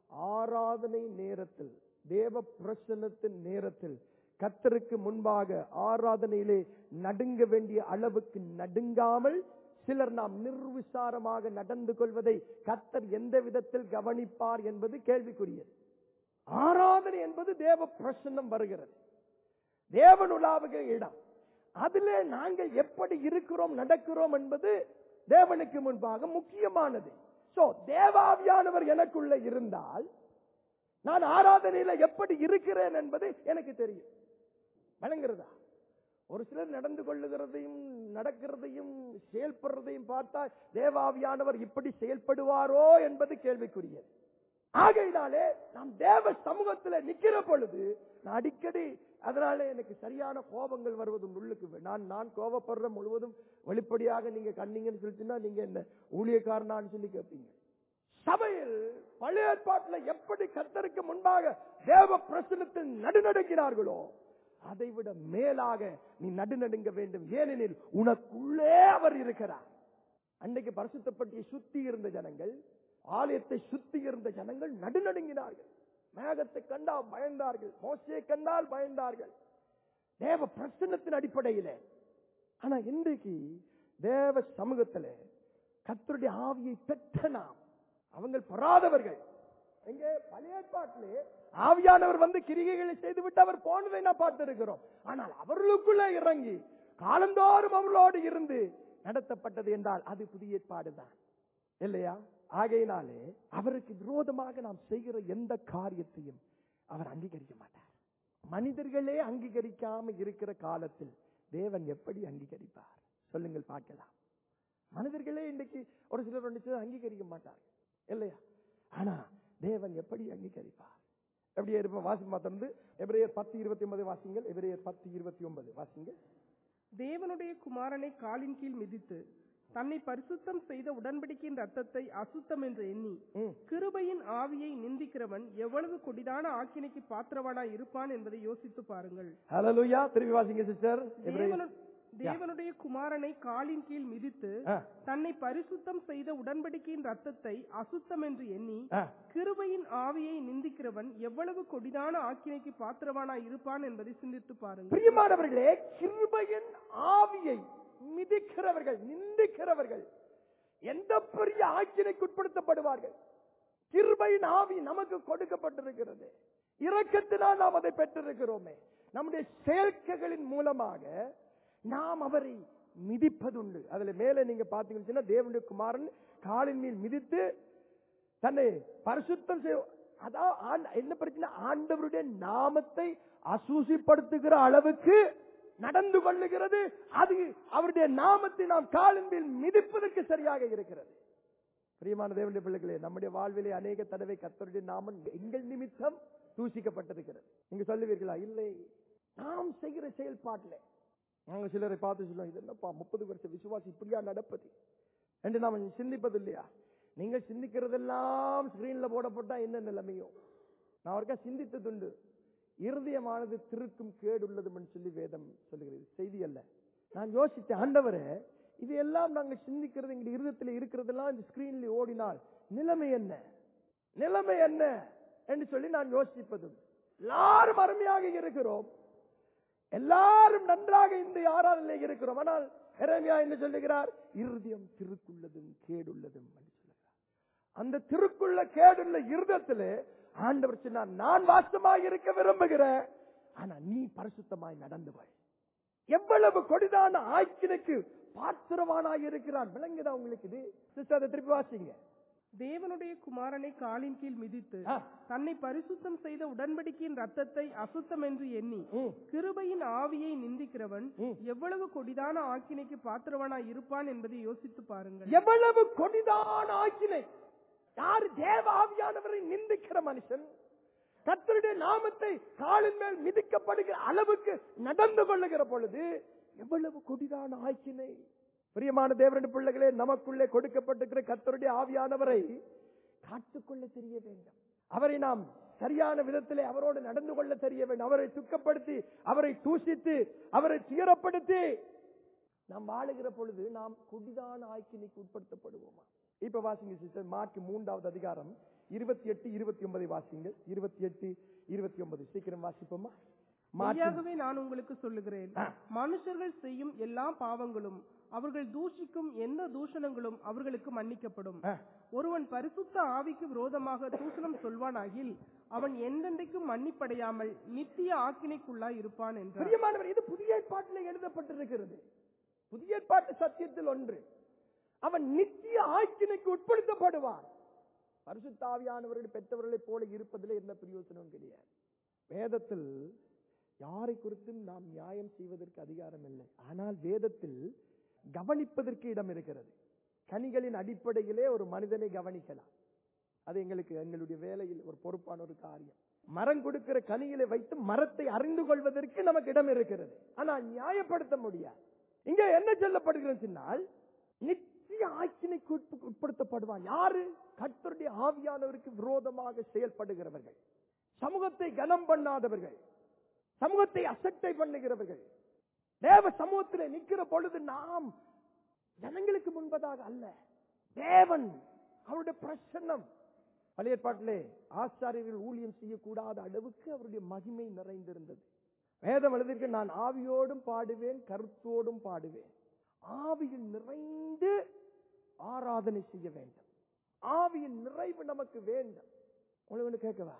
ஆராதனை நேரத்தில் தேவ பிரசன்னத்தின் நேரத்தில் கத்தருக்கு முன்பாக ஆராதனையிலே நடுங்க வேண்டிய அளவுக்கு நடுங்காமல் சிலர் நாம் நிர்விசாரமாக நடந்து கொள்வதை கத்தர் எந்த விதத்தில் கவனிப்பார் என்பது கேள்விக்குரியது ஆராதனை என்பது தேவ பிரசன்னம் வருகிறது தேவன் உலாவுக இடம் அதிலே நாங்கள் எப்படி இருக்கிறோம் நடக்கிறோம் என்பது தேவனுக்கு முன்பாக முக்கியமானது சோ தேவாவியானவர் எனக்குள்ள இருந்தால் நான் ஆராதனையில எப்படி இருக்கிறேன் என்பது எனக்கு தெரியும் வழங்குறதா ஒரு சிலர் நடந்து கொள்ளுகிறதையும் நடக்கிறதையும் செயல்படுறதையும் பார்த்தா தேவாவியானவர் இப்படி செயல்படுவாரோ என்பது கேள்விக்குரியது ஆகையினாலே நாம் தேவ சமூகத்துல நிக்கிற பொழுது நான் அடிக்கடி அதனால எனக்கு சரியான கோபங்கள் வருவதும் உள்ளுக்கு நான் நான் கோபப்படுற முழுவதும் வெளிப்படையாக நீங்க கண்ணீங்கன்னு சொல்லிட்டுன்னா நீங்க என்ன ஊழியக்காரனான்னு சொல்லி கேட்பீங்க சபையில் பழைய ஏற்பாட்டுல எப்படி கர்த்தருக்கு முன்பாக தேவ பிரசனத்தில் நடுநடுங்கிறார்களோ அதை விட மேலாக நீ நடுநடுங்க வேண்டும் ஏனெனில் உனக்குள்ளே அவர் இருக்கிறார் அன்னைக்கு பரிசுத்தப்பட்டியை சுத்தி இருந்த ஜனங்கள் ஆலயத்தை சுத்தி இருந்த ஜனங்கள் நடுநடுங்கினார்கள் மேகத்தை கண்டால் பயந்தார்கள் மோசையை கண்டால் பயந்தார்கள் தேவ பிரசன்னத்தின் அடிப்படையிலே ஆனா இன்றைக்கு தேவ சமூகத்துல கர்த்தருடைய ஆவியை பெற்ற நாம் அவங்க பெறாதவர்கள் எங்க பழைய ஏற்பாட்டிலே ஆவியானவர் வந்து கிரிகைகளை செய்துவிட்டு அவர் போனதை நான் பார்த்திருக்கிறோம் ஆனால் அவர்களுக்குள்ளே இறங்கி காலந்தோறும் அவர்களோடு இருந்து நடத்தப்பட்டது என்றால் அது புதிய ஏற்பாடுதான் இல்லையா ஆகையினாலே அவருக்கு விரோதமாக நாம் செய்கிற எந்த காரியத்தையும் அவர் அங்கீகரிக்க மாட்டார் மனிதர்களே அங்கீகரிக்காம இருக்கிற காலத்தில் தேவன் எப்படி அங்கீகரிப்பார் சொல்லுங்கள் பார்க்கலாம் மனிதர்களே இன்னைக்கு ஒரு சிலர் ஒன்று அங்கீகரிக்க மாட்டார் இல்லையா ஆனா தேவன் எப்படி அங்கீகரிப்பார் எப்படி இருப்ப வாசி மாத்திருந்து எபிரேயர் பத்து இருபத்தி ஒன்பது வாசிங்கள் எபிரேயர் பத்து இருபத்தி ஒன்பது வாசிங்கள் தேவனுடைய குமாரனை காலின் கீழ் மிதித்து தன்னை பரிசுத்தம் செய்த உடன்படிக்கையின் ரத்தத்தை அசுத்தம் என்று எண்ணி ம். கிருபையின் ஆவியை நிந்திக்கிறவன் எவ்வளவு கொடிதான ஆக்கினைக்கு பாத்திரவானாய் இருப்பான் என்பதை யோசித்து பாருங்கள் ஹalleluya திருப்பி வாசிங்க சிஸ்டர் தேவனு- தேவனுடைய குமாரனை காலின் கீழ் மிதித்து தன்னை பரிசுத்தம் செய்த உடன்படிக்கையின் ரத்தத்தை அசுத்தம் என்று எண்ணி கிருபையின் ஆவியை நிந்திக்கிறவன் எவ்வளவு கொடிதான ஆக்கினைக்கு பாத்திரவானாய் இருப்பான் என்பதை சிந்தித்து பாருங்கள் பிரியமானவர்களே கிருபையின் ஆவியை மிதிக்கிறவர்கள் நிந்திக்கிறவர்கள் எந்த பெரிய ஆக்கினைக்கு உட்படுத்தப்படுவார்கள் கிருபையின் ஆவி நமக்கு கொடுக்கப்பட்டிருக்கிறது இரக்கத்தினால் நாம் அதை பெற்றிருக்கிறோமே நம்முடைய செயற்கைகளின் மூலமாக நாம் அவரை மிதிப்பதுண்டு அதுல மேல நீங்க பாத்தீங்கன்னா தேவனுடைய குமாரன் காலின் மேல் மிதித்து தன்னை பரிசுத்தம் செய்ய அதான் ஆண்- என்ன பிரச்சனை ஆண்டவருடைய நாமத்தை அசூசிப்படுத்துகிற அளவுக்கு நடந்து கொள்ளுகிறது அது அவருடைய நாமத்தை நாம் காலின் மேல் மிதிப்பதற்கு சரியாக இருக்கிறது பிரியமான தேவனுடைய பிள்ளைகளே நம்முடைய வாழ்விலே அநேக தடவை கர்த்தருடைய நாமம் எங்கள் நிமித்தம் தூசிக்கப்பட்டிருக்கிறது நீங்க சொல்லுவீர்களா இல்லை நாம் செய்கிற செயல்பாட்டிலே நாங்க சிலரை பார்த்து சொல்லுவோம் இது என்னப்பா முப்பது வருஷம் விசுவாசி இப்படியா நடப்பது என்று நாம் சிந்திப்பது இல்லையா நீங்க சிந்திக்கிறதெல்லாம் ஸ்கிரீன்ல போடப்பட்டா என்ன நிலைமையோ நான் ஒருக்கா சிந்தித்ததுண்டு இருதயமானது திருக்கும் கேடுள்ளதும் சொல்லி வேதம் சொல்லுகிறது செய்தி அல்ல நான் யோசித்தேன் ஆண்டவரே இது எல்லாம் நாங்க சிந்திக்கிறது எங்க இருதயத்தில் இருக்கிறதெல்லாம் இந்த ஸ்கிரீன்ல ஓடினால் நிலைமை என்ன நிலைமை என்ன என்று சொல்லி நான் யோசிப்பதும் எல்லாரும் அருமையாக இருக்கிறோம் எல்லாரும் நன்றாக இந்த ஆறாரிலே இருக்கிறோம் ஆனால் எரேமியா என்ன சொல்லுகிறார் இருதயம் திருக்குள்ளதும் கேடுள்ளதும் என்று சொல்லுகிறார் அந்த திருக்குள்ள கேடுள்ள இருதயத்திலே ஆண்டவர் சொன்னார் நான் வாசமாய் இருக்க விரும்புகிறேன் ஆனா நீ பரிசுத்தமாய் நடந்து போய் எவ்வளவு கொடிதான ஆய்க்கினைக்கு பாத்திரவானாய் இருக்கிறான் விளங்குதா உங்களுக்கு இது சிஸ்டர் அதை திருப்பி வாசிங்க தேவனுடைய குமாரனை காலின் கீழ் மிதித்து ஆ. தன்னை பரிசுத்தம் செய்த உடன்படிக்கையின் ரத்தத்தை அசுத்தம் என்று எண்ணி ம். கிருபையின் ஆவியை நிந்திக்கிறவன் ம். எவ்வளவு கொடிதான ஆக்கினைக்கு பாத்திரவனாய் இருப்பான் என்பதை யோசித்து பாருங்கள் எவ்வளவு கொடிதான ஆக்கினை யார் தேவ ஆவியானவரை நிந்திக்கிற மனுஷன் கர்த்தருடைய நாமத்தை காலின் மேல் மிதிக்கப்படுகிற அளவுக்கு நடந்து கொள்ளுகிற பொழுது எவ்வளவு கொடிதான ஆக்கினை பிரியமான தேவனுடைய பிள்ளைகளே நமக்குள்ளே கொடுக்கப்பட்டிருக்கிற கர்த்தருடைய ஆவியானவரை காத்துக்கொள்ள தெரிய வேண்டும் அவரை நாம் சரியான விதத்திலே அவரோடு நடந்து கொள்ள தெரிய வேண்டும் அவரை துக்கப்படுத்தி அவரை தூஷித்து அவரை துயரப்படுத்தி நாம் வாழுகிற பொழுது நாம் கொடிதான ஆய்க்கினைக்கு உட்படுத்தப்படுவோமா இப்ப வாசிங்க சிஸ்டர் மார்க் மூன்றாவது அதிகாரம் இருபத்தி எட்டு இருபத்தி ஒன்பதை வாசிங்க இருபத்தி எட்டு இருபத்தி ஒன்பது சீக்கிரம் வாசிப்போமா மார்க் மெய்யாகவே நான் உங்களுக்கு சொல்லுகிறேன் ஆ. மனுஷர்கள் செய்யும் எல்லா பாவங்களும் அவர்கள் தூஷிக்கும் எந்த தூஷணங்களும் அவர்களுக்கு மன்னிக்கப்படும் ஆ. ஒருவன் பரிசுத்த ஆவிக்கு விரோதமாக தூஷணம் சொல்வானாகில் அவன் எந்தெந்தைக்கும் மன்னிப்படையாமல் நித்திய ஆக்கினைக்குள்ளாய் இருப்பான் என்றார் பிரியமானவர் இது புதிய ஏற்பாட்டில் எழுதப்பட்டிருக்கிறது புதிய ஏற்பாட்டு சத்தியத்தில் ஒன்று அவன் நித்திய ஆக்கினைக்கு உட்படுத்தப்படுவான் பரிசுத்தாவியானவர்கள் பெற்றவர்களைப் போல இருப்பதில் எந்த பிரயோசனமும் கிடையாது வேதத்தில் யாரை குறித்தும் நாம் நியாயம் செய்வதற்கு அதிகாரம் இல்லை ஆனால் வேதத்தில் கவனிப்பதற்கு இடம் இருக்கிறது கனிகளின் அடிப்படையிலே ஒரு மனிதனை கவனிக்கலாம் அது எங்களுக்கு எங்களுடைய வேலையில் ஒரு பொறுப்பான ஒரு காரியம் மரம் கொடுக்கிற கனிகளை வைத்து மரத்தை அறிந்து கொள்வதற்கு நமக்கு இடம் இருக்கிறது ஆனால் நியாயப்படுத்த முடியாது இங்க என்ன சொல்லப்படுகிறது சொன்னால் நித்திய ஆக்கினைக்கு உட்பு- உட்படுத்தப்படுவான் யாரு கர்த்தருடைய ஆவியானவருக்கு விரோதமாக செயல்படுகிறவர்கள் சமூகத்தை கனம் பண்ணாதவர்கள் சமூகத்தை அசட்டை பண்ணுகிறவர்கள் தேவ சமூகத்திலே நிற்கிற பொழுது நாம் ஜனங்களுக்கு முன்பதாக அல்ல தேவன் அவருடைய பிரசன்னம் பழைய ஏற்பாட்டிலே ஆசாரியர்கள் ஊழியம் செய்யக்கூடாத அளவுக்கு அவருடைய மகிமை நிறைந்திருந்தது வேதம் எழுதிருக்கு நான் ஆவியோடும் பாடுவேன் கருத்தோடும் பாடுவேன் ஆவியில் நிறைந்து ஆராதனை செய்ய வேண்டும் ஆவியின் நிறைவு நமக்கு வேண்டும் உங்களுக்கு ஒண்ணு கேட்கவா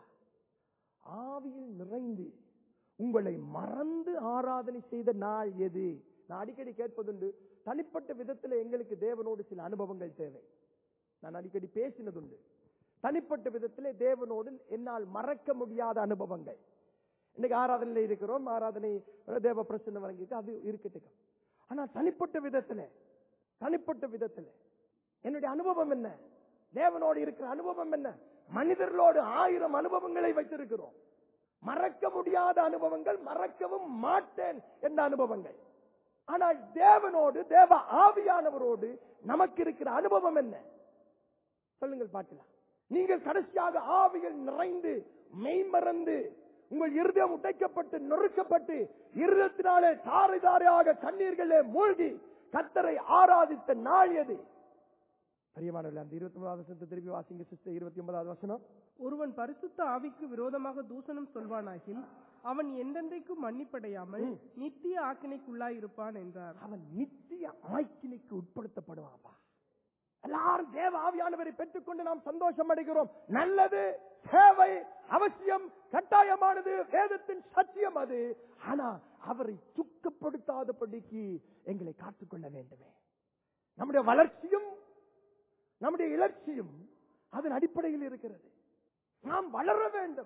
ஆவியில் நிறைந்து உங்களை மறந்து ஆராதனை செய்த நாள் எது நான் அடிக்கடி கேட்பதுண்டு தனிப்பட்ட விதத்தில் எங்களுக்கு தேவனோடு சில அனுபவங்கள் தேவை நான் அடிக்கடி பேசினதுண்டு தனிப்பட்ட விதத்திலே தேவனோடு என்னால் மறக்க முடியாத அனுபவங்கள் இன்னைக்கு ஆராதனையில இருக்கிறோம் ஆராதனை தேவ பிரச்சனை வழங்கிட்டு அது இருக்கட்டும் ஆனா தனிப்பட்ட விதத்துல தனிப்பட்ட விதத்துல என்னுடைய அனுபவம் என்ன தேவனோடு இருக்கிற அனுபவம் என்ன மனிதர்களோடு ஆயிரம் அனுபவங்களை வைத்திருக்கிறோம் மறக்க முடியாத அனுபவங்கள் மறக்கவும் மாட்டேன் என்ற அனுபவங்கள் ஆனால் தேவனோடு தேவ ஆவியானவரோடு நமக்கு இருக்கிற அனுபவம் என்ன சொல்லுங்கள் பார்க்கலாம் நீங்கள் கடைசியாக ஆவியில் நிறைந்து மெய்மறந்து உங்கள் இருதயம் உடைக்கப்பட்டு நொறுக்கப்பட்டு இருதயத்தினாலே தாரை தாரையாக கண்ணீர்களே மூழ்கி கத்தரை ஆராதித்த நாள் எது பிரியமானவர்களே அந்த இருபத்தி ஒன்பதாவது வசனத்தை திருப்பி வாசிங்க சிஸ்டர் இருபத்தி ஒன்பதாவது வசனம் ஒருவன் பரிசுத்த ஆவிக்கு விரோதமாக தூஷணம் சொல்வானாகில் அவன் எந்தெந்தைக்கும் மன்னிப்படையாமல் நித்திய ஆக்கினைக்குள்ளாய் இருப்பான் என்றார் அவன் நித்திய ஆய்க்கினைக்கு உட்படுத்தப்படுவாப்பா எல்லாரும் தேவ ஆவியானவரை பெற்றுக்கொண்டு நாம் சந்தோஷம் அடைகிறோம் நல்லது தேவை அவசியம் கட்டாயமானது வேதத்தின் சத்தியம் அது ஆனா அவரை துக்கப்படுத்தாதபடிக்கு எங்களை காத்துக்கொள்ள வேண்டுமே நம்முடைய வளர்ச்சியும் நம்முடைய இலட்சியும் அதன் அடிப்படையில் இருக்கிறது நாம் வளர வேண்டும்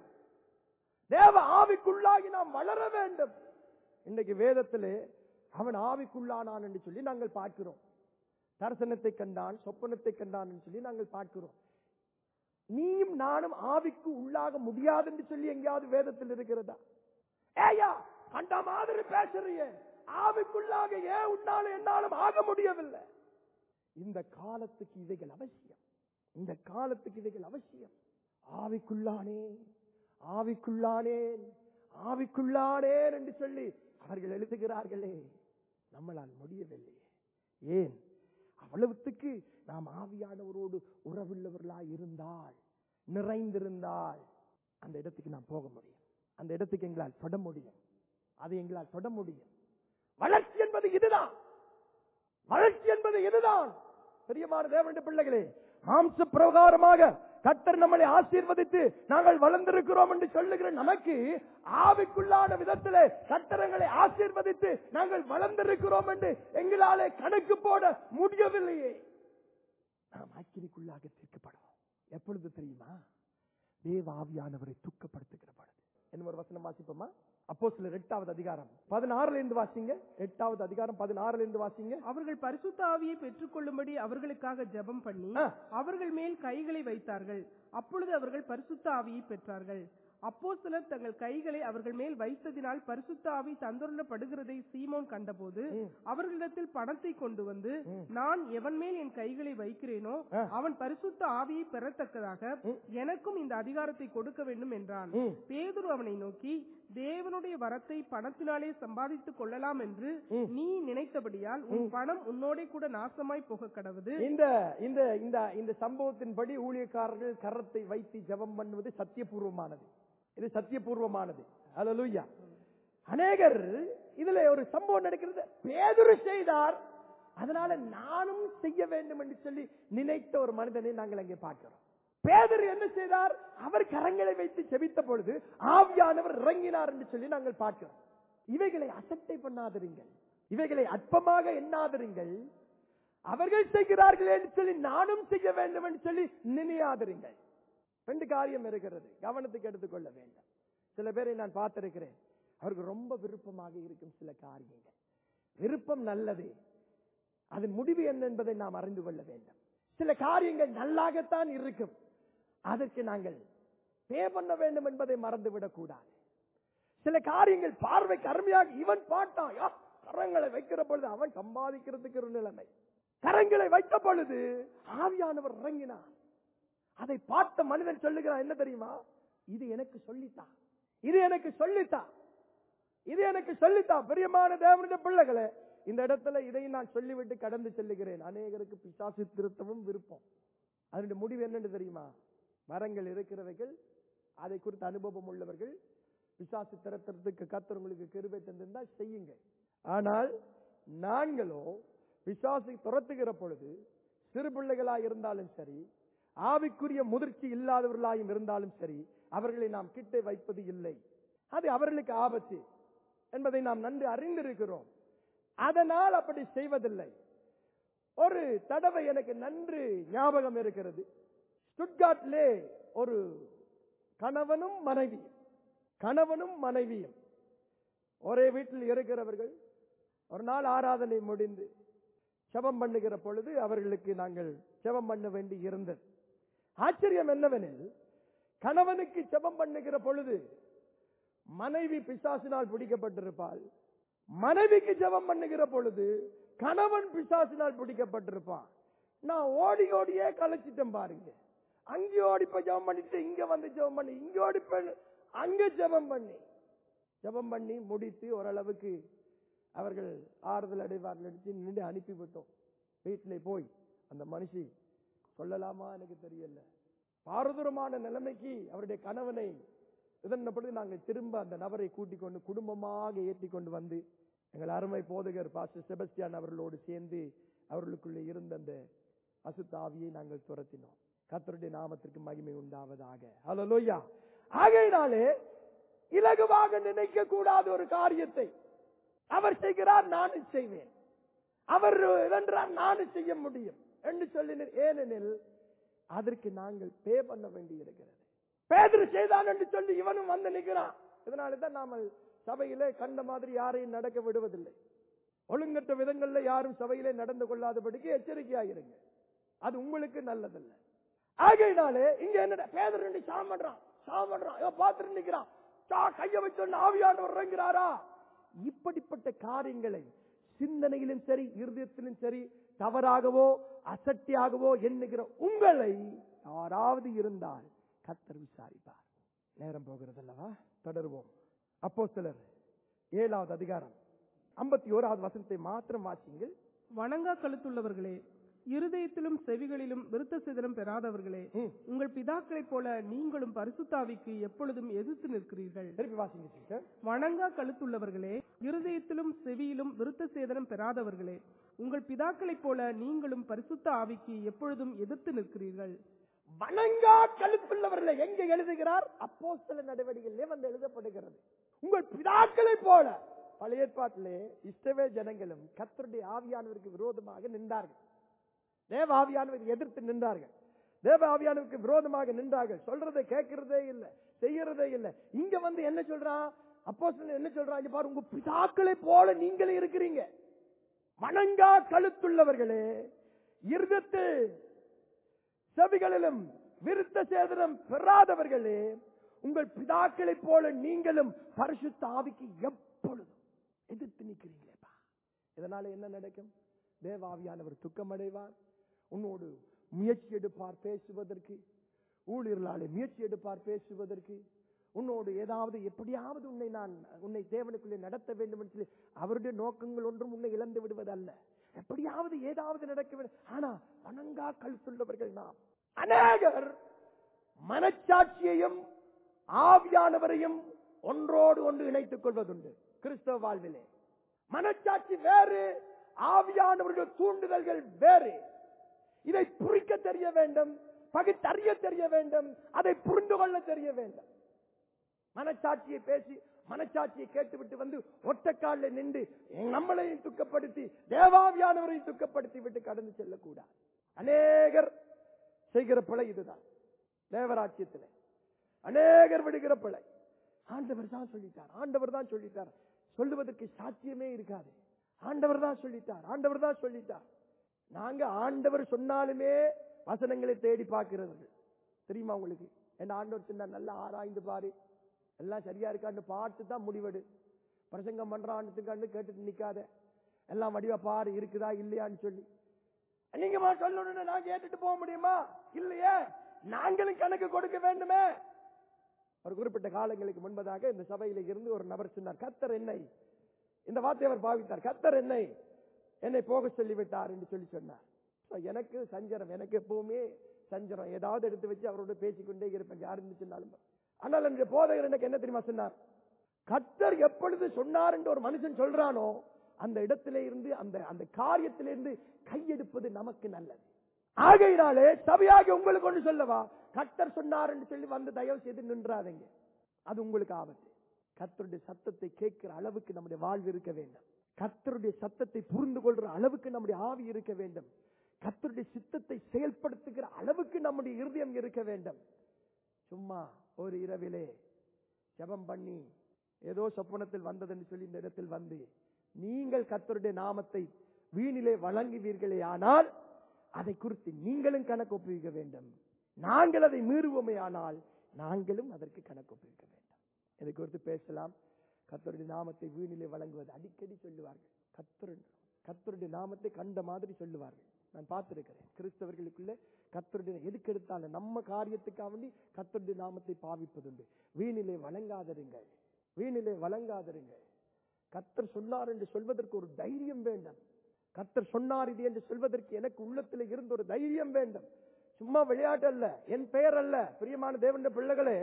தேவ ஆவிக்குள்ளாகி நாம் வளர வேண்டும் இன்னைக்கு வேதத்திலே அவன் ஆவிக்குள்ளானான் என்று சொல்லி நாங்கள் பார்க்கிறோம் தரிசனத்தை கண்டான் சொப்பனத்தை கண்டான் என்று சொல்லி நாங்கள் பார்க்கிறோம் நீயும் நானும் ஆவிக்கு உள்ளாக முடியாது என்று சொல்லி எங்கேயாவது வேதத்தில் இருக்கிறதா ஏயா கண்ட மாதிரி பேசுறியே ஆவிக்குள்ளாக ஏன் உன்னாலும் என்னாலும் ஆக முடியவில்லை இந்த காலத்துக்கு இவைகள் அவசியம் இந்த காலத்துக்கு இவைகள் அவசியம் ஆவிக்குள்ளானே ஆவிக்குள்ளானேன் ஆவிக்குள்ளானேன் என்று சொல்லி அவர்கள் எழுதுகிறார்களே நம்மளால் முடியவில்லை ஏன் அவ்வளவுத்துக்கு நாம் ஆவியானவரோடு உறவுள்ளவர்களாய் இருந்தால் நிறைந்திருந்தால் அந்த இடத்துக்கு நாம் போக முடியும் அந்த இடத்துக்கு எங்களால் தொட முடியும் அதை எங்களால் தொட முடியும் வளர்ச்சி என்பது இதுதான் வளர்ச்சி என்பது இதுதான் பிரியமான தேவனுடைய பிள்ளைகளே மாம்ச பிரகாரமாக கத்தர் நம்மளை ஆசீர்வதித்து நாங்கள் வளர்ந்திருக்கிறோம் என்று சொல்லுகிற நமக்கு ஆவிக்குள்ளான விதத்திலே கத்தரங்களை ஆசீர்வதித்து நாங்கள் வளர்ந்திருக்கிறோம் என்று எங்களாலே கணக்கு போட முடியவில்லையே நாம் ஆக்கிரிக்குள்ளாக தீர்க்கப்படுவோம் எப்பொழுது தெரியுமா தேவ ஆவியானவரை துக்கப்படுத்துகிற பொழுது என்ன ஒரு வசனம் வாசிப்போமா அப்போ சில எட்டாவது அதிகாரம் பதினாறுல இருந்து வாசிங்க எட்டாவது அதிகாரம் பதினாறுல இருந்து வாசிங்க அவர்கள் பரிசுத்த ஆவியை பெற்றுக்கொள்ளும்படி அவர்களுக்காக ஜெபம் பண்ணி ஆ. அவர்கள் மேல் கைகளை வைத்தார்கள் அப்பொழுது அவர்கள் பரிசுத்த ஆவியை பெற்றார்கள் அப்போஸ்தலர் தங்கள் கைகளை அவர்கள் மேல் வைத்ததினால் பரிசுத்த ஆவி தந்துள்ளப்படுகிறதை சீமோன் கண்டபோது அவர்களிடத்தில் பணத்தை கொண்டு வந்து நான் எவன் மேல் என் கைகளை வைக்கிறேனோ ஆ. அவன் பரிசுத்த ஆவியை பெறத்தக்கதாக எனக்கும் இந்த அதிகாரத்தை கொடுக்க வேண்டும் என்றான் ம். பேதுரு அவனை நோக்கி தேவனுடைய வரத்தை பணத்தினாலே சம்பாதித்துக் கொள்ளலாம் என்று நீ நினைத்தபடியால் உன் பணம் உன்னோடே கூட நாசமாய் போக கடவுது இந்த இந்த இந்த இந்த சம்பவத்தின்படி ஊழியக்காரர்கள் கரத்தை வைத்து ஜெபம் பண்ணுவது சத்தியபூர்வமானது இது சத்தியபூர்வமானது அல்லேலூயா அநேகர் இதுல ஒரு சம்பவம் நடக்கிறது பேதுரு செய்தார் அதனால நானும் செய்ய வேண்டும் என்று சொல்லி நினைத்த ஒரு மனிதனை நாங்கள் அங்கே பார்க்கிறோம் பேதர் என்ன செய்தார் அவர் கரங்களை வைத்து செபித்த பொழுது ஆவியானவர் இறங்கினார் என்று சொல்லி நாங்கள் பார்க்கிறோம் இவைகளை அசட்டை பண்ணாதிருங்கள் இவைகளை அற்பமாக எண்ணாதிருங்கள் அவர்கள் செய்கிறார்கள் என்று சொல்லி நானும் செய்ய வேண்டும் என்று சொல்லி நினையாதிருங்கள் ரெண்டு காரியம் இருக்கிறது கவனத்துக்கு எடுத்துக்கொள்ள வேண்டும் சில பேரை நான் பார்த்திருக்கிறேன் அவருக்கு ரொம்ப விருப்பமாக இருக்கும் சில காரியங்கள் விருப்பம் நல்லது அதன் முடிவு என்ன என்பதை நாம் அறிந்து கொள்ள வேண்டும் சில காரியங்கள் நல்லாகத்தான் இருக்கும் அதற்கு நாங்கள் பே பண்ண வேண்டும் என்பதை மறந்துவிடக் கூடாது சில காரியங்கள் பார்வைக்கு அருமையாக இவன் பாட்டான் யா, கரங்களை வைக்கிற பொழுது அவன் சம்பாதிக்கிறதுக்கு ஒரு நிலைமை கரங்களை வைத்த பொழுது ஆவியானவர் இறங்கினார் அதை பார்த்த மனிதன் சொல்லுகிறான் என்ன தெரியுமா இது எனக்கு சொல்லித்தான் இது எனக்கு சொல்லித்தான் இது எனக்கு சொல்லித்தான் பிரியமான தேவனுடைய பிள்ளைகளே இந்த இடத்துல இதை நான் சொல்லிவிட்டு கடந்து செல்லுகிறேன் அநேகருக்கு பிசாசு திருத்தவும் விருப்பம் அதனுடைய முடிவு என்னன்னு தெரியுமா மரங்கள் இருக்கிறவைகள் அதை குறித்த அனுபவம் உள்ளவர்கள் பிசாசு திறத்துறதுக்கு கத்தர் உங்களுக்கு கிருபை தந்திருந்தா செய்யுங்க ஆனால் நாங்களோ பிசாசை துரத்துகிற பொழுது சிறு பிள்ளைகளாய் இருந்தாலும் சரி ஆவிக்குரிய முதிர்ச்சி இல்லாதவர்களாயும் இருந்தாலும் சரி அவர்களை நாம் கிட்டே வைப்பது இல்லை அது அவர்களுக்கு ஆபத்து என்பதை நாம் நன்கு அறிந்திருக்கிறோம் அதனால் அப்படி செய்வதில்லை ஒரு தடவை எனக்கு நன்று ஞாபகம் இருக்கிறது ஸ்டுட்கார்ட்லே ஒரு கணவனும் மனைவியும் கணவனும் மனைவியும் ஒரே வீட்டில் இருக்கிறவர்கள் ஒரு நாள் ஆராதனை முடிந்து செபம் பண்ணுகிற பொழுது அவர்களுக்கு நாங்கள் செபம் பண்ண வேண்டி இருந்தது ஆச்சரியம் என்னவெனில் கணவனுக்கு செபம் பண்ணுகிற பொழுது மனைவி பிசாசினால் பிடிக்கப்பட்டிருப்பாள் மனைவிக்கு ஜெபம் பண்ணுகிற பொழுது கணவன் பிசாசினால் பிடிக்கப்பட்டிருப்பான் நான் ஓடி ஓடியே கலைச்சிட்டேன் பாருங்க அங்கே ஓடி போய் ஜெபம் பண்ணிட்டு இங்க வந்து ஜெபம் பண்ணி இங்க ஓடி போய் அங்க ஜெபம் பண்ணி ஜெபம் பண்ணி முடித்து ஓரளவுக்கு அவர்கள் ஆறுதல் அடைவார்கள் அடிச்சு நின்று அனுப்பிவிட்டோம் வீட்டிலே போய் அந்த மனுஷி சொல்லலாமா எனக்கு தெரியல பாரதூரமான நிலைமைக்கு அவருடைய கணவனை இதன்படி நாங்கள் திரும்ப அந்த நபரை கூட்டிக் கொண்டு குடும்பமாக ஏற்றி கொண்டு வந்து எங்கள் அருமை போதகர் பாஸ்டர் செபஸ்டியான் அவர்களோடு சேர்ந்து அவர்களுக்குள்ளே இருந்த அந்த அசுத்தாவியை நாங்கள் துரத்தினோம் கர்த்தருடைய நாமத்திற்கு மகிமை உண்டாவதாக ஹalleluya ஆகையினாலே இலகுவாக நினைக்க கூடாத ஒரு காரியத்தை அவர் செய்கிறார் நானும் செய்வேன் அவர் என்றால் நானும் செய்ய முடியும் என்று சொல்லினேன் ஏனெனில் அதற்கு நாங்கள் பே பண்ண வேண்டி இருக்கிறது பேதர் செய்தான் என்று சொல்லி இவனும் வந்து நிற்கிறான் இதனால தான் நாம சபையிலே கண்ட மாதிரி யாரையும் நடக்க விடுவதில்லை ஒழுங்கற்ற விதங்கள்ல யாரும் சபையிலே நடந்து கொள்ளாதபடிக்கு எச்சரிக்கையாயிருங்க அது உங்களுக்கு நல்லதல்ல ஆகையினாலே இங்க என்ன பேதர் ரெண்டு சாம் பண்றான் சாம் பண்றான் ஐயோ பாத்துட்டு நிக்கிறான் சா கைய வச்சு ஆவியானவர் இறங்குறாரா இப்படிப்பட்ட காரியங்களை சிந்தனையிலும் சரி இருதயத்திலும் சரி தவறாகவோ அசட்டியாகவோ எண்ணுகிற உங்களை யாராவது இருந்தால் கத்தர் விசாரிப்பார் நேரம் போகிறது அல்லவா தொடருவோம் அப்போ சிலர் ஏழாவது அதிகாரம் ஐம்பத்தி ஓராவது வசனத்தை மாத்திரம் வாசிங்கள் வணங்கா கழுத்துள்ளவர்களே இருதயத்திலும் செவிகளிலும் விருத்த சேதனம் பெறாதவர்களே ம். உங்கள் பிதாக்களைப் போல நீங்களும் பரிசுத்தாவிக்கு எப்பொழுதும் எதிர்த்து நிற்கிறீர்கள் திருப்பி வாசிங்க சிஸ்டர் வணங்கா கழுத்துள்ளவர்களே இருதயத்திலும் செவியிலும் விருத்த சேதனம் பெறாதவர்களே உங்கள் பிதாக்களைப் போல நீங்களும் பரிசுத்த ஆவிக்கு எப்பொழுதும் எதிர்த்து நிற்கிறீர்கள் வணங்கா கழுத்துள்ளவர்களை எங்க எழுதுகிறார் அப்போஸ்தல நடவடிக்கையிலே வந்து எழுதப்படுகிறது உங்கள் பிதாக்களை போல பழைய ஏற்பாட்டிலே இஷ்டவே ஜனங்களும் கர்த்தருடைய ஆவியானவருக்கு விரோதமாக நின்றார்கள் தேவ ஆவியானவருக்கு எதிர்த்து நின்றார்கள் தேவ ஆவியானவருக்கு விரோதமாக நின்றார்கள் சொல்றதை கேட்கிறதே இல்லை செய்யறதே இல்லை இங்க வந்து என்ன சொல்றான் அப்போஸ்தலன் என்ன சொல்றான் இங்க பாரு உங்க பிதாக்களை போல நீங்களே இருக்கிறீங்க வணங்கா கழுத்துள்ளவர்களே இருதத்து செவிகளிலும் விருத்த சேதனம் பெறாதவர்களே உங்கள் பிதாக்களைப் போல நீங்களும் பரிசுத்த ஆவிக்கு எப்பொழுதும் எதிர்த்து நிற்கிறீங்களேப்பா இதனால என்ன நடக்கும் தேவாவியானவர் துக்கமடைவார் உன்னோடு முயற்சி எடுப்பார் பேசுவதற்கு ஊழியர்களாலே முயற்சி எடுப்பார் பேசுவதற்கு உன்னோடு ஏதாவது எப்படியாவது உன்னை நான் உன்னை தேவனுக்குள்ளே நடத்த வேண்டும் என்று சொல்லி அவருடைய நோக்கங்கள் ஒன்றும் உன்னை இழந்து விடுவதல்ல எப்படியாவது ஏதாவது நடக்க வேண்டும் ஆனா வணங்கா கழுத்துள்ளவர்கள் நாம் அநேகர் மனச்சாட்சியையும் ஆவியானவரையும் ஒன்றோடு ஒன்று இணைத்துக் கொள்வதுண்டு கிறிஸ்தவ வாழ்விலே மனச்சாட்சி வேறு ஆவியானவருடைய தூண்டுதல்கள் வேறு இதை புரிக்க தெரிய வேண்டும் பகுத்தறிய தெரிய வேண்டும் அதை புரிந்து கொள்ள தெரிய வேண்டும் மனச்சாட்சியை பேசி மனச்சாட்சியை கேட்டுவிட்டு வந்து ஒட்டக்காலில் நின்று நம்மளையும் துக்கப்படுத்தி தேவாவியானவரையும் துக்கப்படுத்தி விட்டு கடந்து செல்லக்கூடாது அநேகர் செய்கிற பிழை இதுதான் தேவராட்சியத்தில் அநேகர் விடுகிற பிழை ஆண்டவர் தான் சொல்லிட்டார் ஆண்டவர் தான் சொல்லிட்டார் சொல்லுவதற்கு சாத்தியமே இருக்காது ஆண்டவர் தான் சொல்லிட்டார் ஆண்டவர் தான் சொல்லிட்டார் நாங்க ஆண்டவர் சொன்னாலுமே வசனங்களை தேடி பார்க்கிறவர்கள் தெரியுமா உங்களுக்கு என்ன ஆண்டவர் சொன்னார் நல்லா ஆராய்ந்து பாரு எல்லாம் சரியா இருக்கான்னு பார்த்து தான் முடிவெடு பிரசங்கம் பண்றான்னு கேட்டுட்டு நிக்காத எல்லாம் வடிவா பாரு இருக்குதா இல்லையான்னு சொல்லி நீங்கம்மா சொல்லணும்னு நான் கேட்டுட்டு போக முடியுமா இல்லையே நாங்களும் கணக்கு கொடுக்க வேண்டுமே ஒரு குறிப்பிட்ட காலங்களுக்கு முன்பதாக இந்த சபையில இருந்து ஒரு நபர் சொன்னார் கத்தர் என்னை இந்த வார்த்தை அவர் பாவித்தார் கத்தர் என்னை என்னை போக சொல்லிவிட்டார் என்று சொல்லி சொன்னார் So, எனக்கு சஞ்சரம் எனக்கு எப்பவுமே சஞ்சரம் ஏதாவது எடுத்து வச்சு அவரோட பேசிக்கொண்டே இருப்பேன் யார் இருந்து சொன்னாலும் ஆனால் என்னுடைய போதகர் எனக்கு என்ன தெரியுமா சொன்னார் கத்தர் எப்பொழுது சொன்னார் என்று ஒரு மனுஷன் சொல்றானோ அந்த இடத்திலே இருந்து அந்த அந்த காரியத்திலிருந்து கையெடுப்பது நமக்கு நல்லது ஆகையினாலே சபையாக உங்களுக்கு ஒன்று சொல்லவா கத்தர் சொன்னார் என்று சொல்லி வந்து தயவு செய்து நின்றாதீங்க அது உங்களுக்கு ஆபத்து கத்தருடைய சத்தத்தை கேட்கிற அளவுக்கு நம்முடைய வாழ்வு இருக்க வேண்டும் கத்தருடைய சத்தத்தை புரிந்து கொள்ற அளவுக்கு நம்முடைய ஆவி இருக்க வேண்டும் கத்தருடைய சித்தத்தை செயல்படுத்துகிற அளவுக்கு நம்முடைய இருதயம் இருக்க வேண்டும் சும்மா ஒரு இரவிலே ஜெபம் பண்ணி ஏதோ சொப்பனத்தில் வந்ததுன்னு சொல்லி இந்த இடத்தில் வந்து நீங்கள் கத்தருடைய நாமத்தை வீணிலே வழங்குவீர்களே ஆனால் அதை குறித்து நீங்களும் கணக்கு ஒப்புவிக்க வேண்டும் நாங்கள் அதை மீறுவோமே ஆனால் நாங்களும் அதற்கு கணக்கு ஒப்புவிக்க வேண்டும் இதை குறித்து பேசலாம் கத்தருடைய நாமத்தை வீணிலே வழங்குவது அடிக்கடி சொல்லுவார்கள் கத்தர் கத்தருடைய நாமத்தை கண்ட மாதிரி சொல்லுவார்கள் நான் பார்த்திருக்கிறேன் கிறிஸ்தவர்களுக்குள்ள கத்தருடைய எதுக்கு எடுத்தாலும் நம்ம காரியத்துக்காக வேண்டி கத்தருடைய நாமத்தை பாவிப்பதுண்டு வீணிலே வழங்காதருங்கள் வீணிலே வழங்காதருங்கள் கத்தர் சொன்னார் என்று சொல்வதற்கு ஒரு தைரியம் வேண்டும் கத்தர் சொன்னார் இது என்று சொல்வதற்கு எனக்கு உள்ளத்தில் இருந்த ஒரு தைரியம் வேண்டும் சும்மா விளையாட்டு அல்ல என் பெயர் அல்ல பிரியமான தேவனுடைய பிள்ளைகளே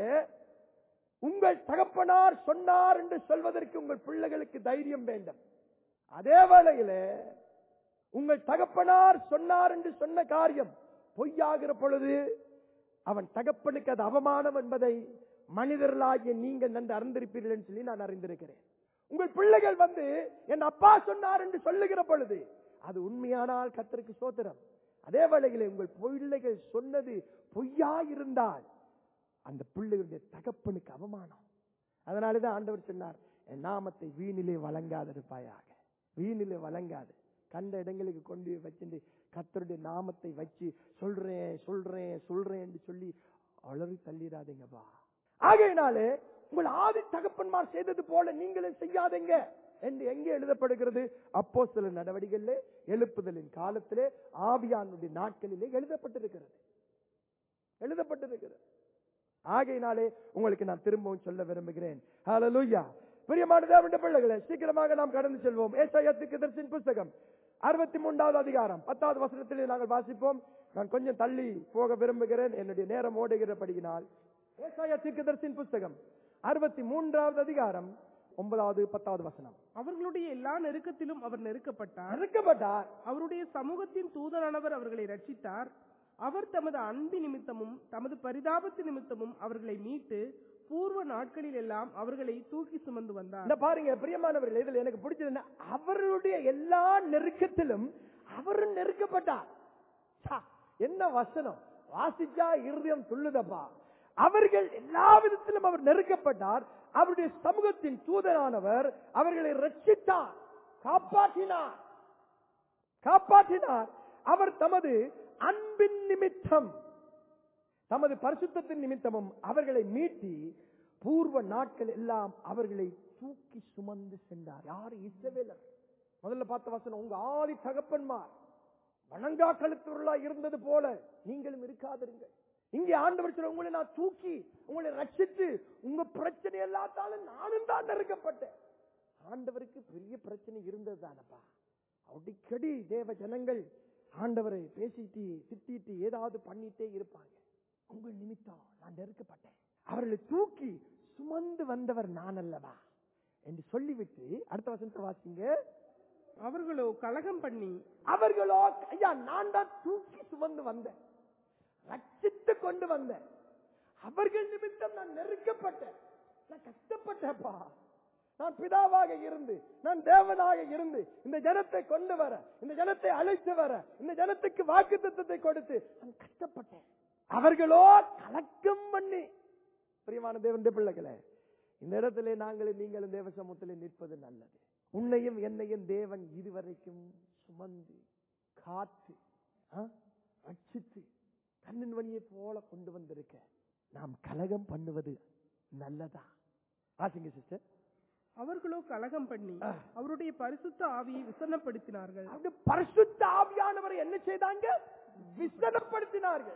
உங்கள் தகப்பனார் சொன்னார் என்று சொல்வதற்கு உங்கள் பிள்ளைகளுக்கு தைரியம் வேண்டும் அதே வேளையிலே உங்கள் தகப்பனார் சொன்னார் என்று சொன்ன காரியம் பொய்யாகிற பொழுது அவன் தகப்பனுக்கு அது அவமானம் என்பதை மனிதர்களாகிய நீங்கள் நன்கு அறிந்திருப்பீர்கள் என்று சொல்லி நான் அறிந்திருக்கிறேன் உங்கள் பிள்ளைகள் வந்து என் அப்பா சொன்னார் என்று சொல்லுகிற பொழுது அது உண்மையானால் கத்தருக்கு சோத்திரம் அதே வேளையிலே உங்கள் பிள்ளைகள் சொன்னது பொய்யா இருந்தால் அந்த பிள்ளைகளுடைய தகப்பனுக்கு அவமானம் அதனாலதான் ஆண்டவர் சொன்னார் என் நாமத்தை வீணிலே வழங்காதிருப்பாயாக வீணிலே வழங்காது கண்ட இடங்களுக்கு கொண்டு வச்சுட்டு கத்தருடைய நாமத்தை வச்சு சொல்றேன் சொல்றேன் சொல்றேன் என்று சொல்லி அலறி தள்ளிடாதீங்கப்பா ஆகையினாலே உங்கள் ஆதி தகப்பன்மார் செய்தது போல நீங்களும் செய்யாதீங்க என்று எங்கே எழுதப்படுகிறது அப்போ சில நடவடிக்கைகளிலே எழுப்புதலின் காலத்திலே ஆவியானுடைய நாட்களிலே எழுதப்பட்டிருக்கிறது எழுதப்பட்டிருக்கிறது ஆகையினாலே உங்களுக்கு நான் திரும்பவும் சொல்ல விரும்புகிறேன் ஹalleluya பிரியமான தேவனுடைய பிள்ளைகளே சீக்கிரமாக நாம் கடந்து செல்வோம் ஏசாயத்துக்கு தரிசின் புஸ்தகம் அறுபத்தி மூன்றாவது அதிகாரம் பத்தாவது வசனத்திலே நாங்கள் வாசிப்போம் நான் கொஞ்சம் தள்ளி போக விரும்புகிறேன் என்னுடைய நேரம் ஓடுகிறபடியினால் ஏசாயா தீர்க்கதரிசியின் புஸ்தகம் அறுபத்தி மூன்றாவது அதிகாரம் ஒன்பதாவது பத்தாவது வசனம் அவர்களுடைய எல்லா நெருக்கத்திலும் அவர் நெருக்கப்பட்டார் அறுக்கப்பட்டார் அவருடைய சமூகத்தின் தூதரானவர் அவர்களை ரட்சித்தார் அவர் தமது அன்பு நிமித்தமும் தமது பரிதாபத்து நிமித்தமும் அவர்களை மீட்டு பூர்வ நாட்களில் எல்லாம் அவர்களை தூக்கி சுமந்து வந்தார் இந்த பாருங்க பிரியமானவர்கள் இதுல எனக்கு பிடிச்சது என்ன அவர்களுடைய எல்லா நெருக்கத்திலும் அவரும் நெருக்கப்பட்டார் சா, என்ன வசனம் வாசிச்சா இருதயம் துள்ளுதப்பா அவர்கள் எல்லா விதத்திலும் அவர் நெருக்கப்பட்டார் அவருடைய சமூகத்தின் தூதரானவர் அவர்களை ரட்சித்தார் காப்பாற்றினார் காப்பாற்றினார் அவர் தமது அன்பின் நிமித்தம் தமது பரிசுத்தத்தின் நிமித்தமும் அவர்களை மீட்டி பூர்வ நாட்கள் எல்லாம் அவர்களை தூக்கி சுமந்து சென்றார் யாரு இஸ்ரவேலர் முதல்ல பார்த்த வசனம் உங்க ஆதி தகப்பன்மார் வணங்கா கழுத்துருளா இருந்தது போல நீங்களும் இருக்காதிருங்கள் இங்கே ஆண்டவர் சொல்ல உங்களை நான் தூக்கி உங்களை ரட்சித்து உங்க பிரச்சனை எல்லாத்தாலும் நானும் தான் நெருக்கப்பட்டேன் ஆண்டவருக்கு பெரிய பிரச்சனை இருந்தது தானப்பா அடிக்கடி தேவ ஜனங்கள் ஆண்டவரை பேசிட்டு திட்டிட்டு ஏதாவது பண்ணிட்டே இருப்பாங்க உங்கள் நிமித்தம் நான் நெருக்கப்பட்டேன் அவர்களை தூக்கி சுமந்து வந்தவர் நான் அல்லவா என்று சொல்லிவிட்டு அடுத்த வசனத்தை வாசிங்க அவர்களோ கலகம் பண்ணி அவர்களோ ஐயா நான் தான் தூக்கி சுமந்து வந்தேன் ரட்சித்து கொண்டு வந்தேன் அவர்கள் நிமித்தம் நான் நெருக்கப்பட்டேன் நான் கஷ்டப்பட்டேப்பா நான் பிதாவாக இருந்து நான் தேவனாக இருந்து இந்த ஜனத்தை கொண்டு வர இந்த ஜனத்தை அழைத்து வர இந்த ஜனத்துக்கு வாக்கு கொடுத்து நான் கஷ்டப்பட்டேன் அவர்களோ கலக்கம் பண்ணி பிரியமான தேவனுடைய பிள்ளைகளே இந்த இடத்திலே நாங்களும் நீங்களும் தேவ சமூகத்திலே நிற்பது நல்லது உன்னையும் என்னையும் தேவன் இதுவரைக்கும் சுமந்து காத்து ஆ, ரட்சித்து கண்ணின் வழியை போல கொண்டு வந்திருக்க நாம் கலகம் பண்ணுவது நல்லதா ஆசிங்க சிஸ்டர் அவர்களோ கலகம் பண்ணி ஆ. அவருடைய பரிசுத்த ஆவியை விசனப்படுத்தினார்கள் அப்படி பரிசுத்த ஆவியானவரை என்ன செய்தாங்க விசனப்படுத்தினார்கள்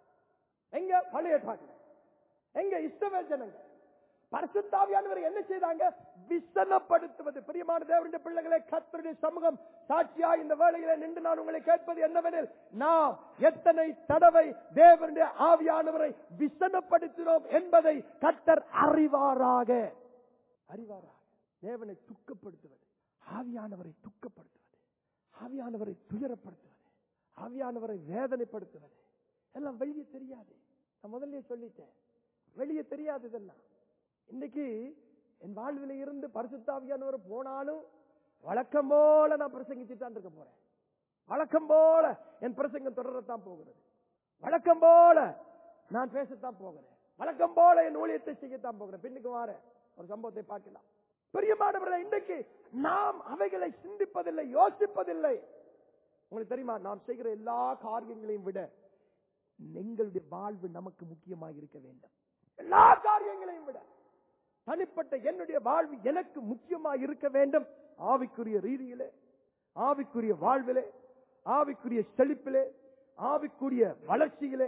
எங்க பழைய ஏற்பாட்டுல எங்க இஸ்ரவேல் ஜனங்க பரிசுத்த ஆவியானவரை என்ன செய்தாங்க விசனப்படுத்துவது பிரியமான தேவனுடைய பிள்ளைகளை கத்தருடைய சமூகம் சாட்சியா இந்த வேளையில நின்று நான் உங்களை கேட்பது என்னவெனில் நாம் எத்தனை தடவை தேவனுடைய ஆவியானவரை விசனப்படுத்தினோம் என்பதை கத்தர் அறிவாராக அறிவாராக தேவனை துக்கப்படுத்துவது ஆவியானவரை துக்கப்படுத்துவது ஆவியானவரை துயரப்படுத்துவது ஆவியானவரை வேதனைப்படுத்துவது எல்லாம் வெளியே தெரியாது நான் முதல்ல சொல்லிட்டேன் வெளியே தெரியாது இதெல்லாம் இன்னைக்கு என் வாழ்வில இருந்து பரிசுத்தாவியானவர் போனாலும் வழக்கம் போல நான் பிரசங்கிச்சுட்டு தான் இருக்க போறேன் வழக்கம் போல என் பிரசங்கம் தொடரத்தான் போகிறது வழக்கம் போல நான் பேசத்தான் போகிறேன் வழக்கம் போல என் ஊழியத்தை செய்யத்தான் போகிறேன் பின்னுக்கு வாரேன் ஒரு சம்பவத்தை பார்க்கலாம் பெரியமானவர்களை இன்றைக்கு நாம் அவைகளை சிந்திப்பதில்லை யோசிப்பதில்லை உங்களுக்கு தெரியுமா நாம் செய்கிற எல்லா காரியங்களையும் விட எங்களுடைய வாழ்வு நமக்கு முக்கியமாக இருக்க வேண்டும் எல்லா காரியங்களையும் விட தனிப்பட்ட என்னுடைய வாழ்வு எனக்கு முக்கியமாக இருக்க வேண்டும் ஆவிக்குரிய ரீதியிலே ஆவிக்குரிய வாழ்விலே ஆவிக்குரிய செழிப்பிலே ஆவிக்குரிய வளர்ச்சியிலே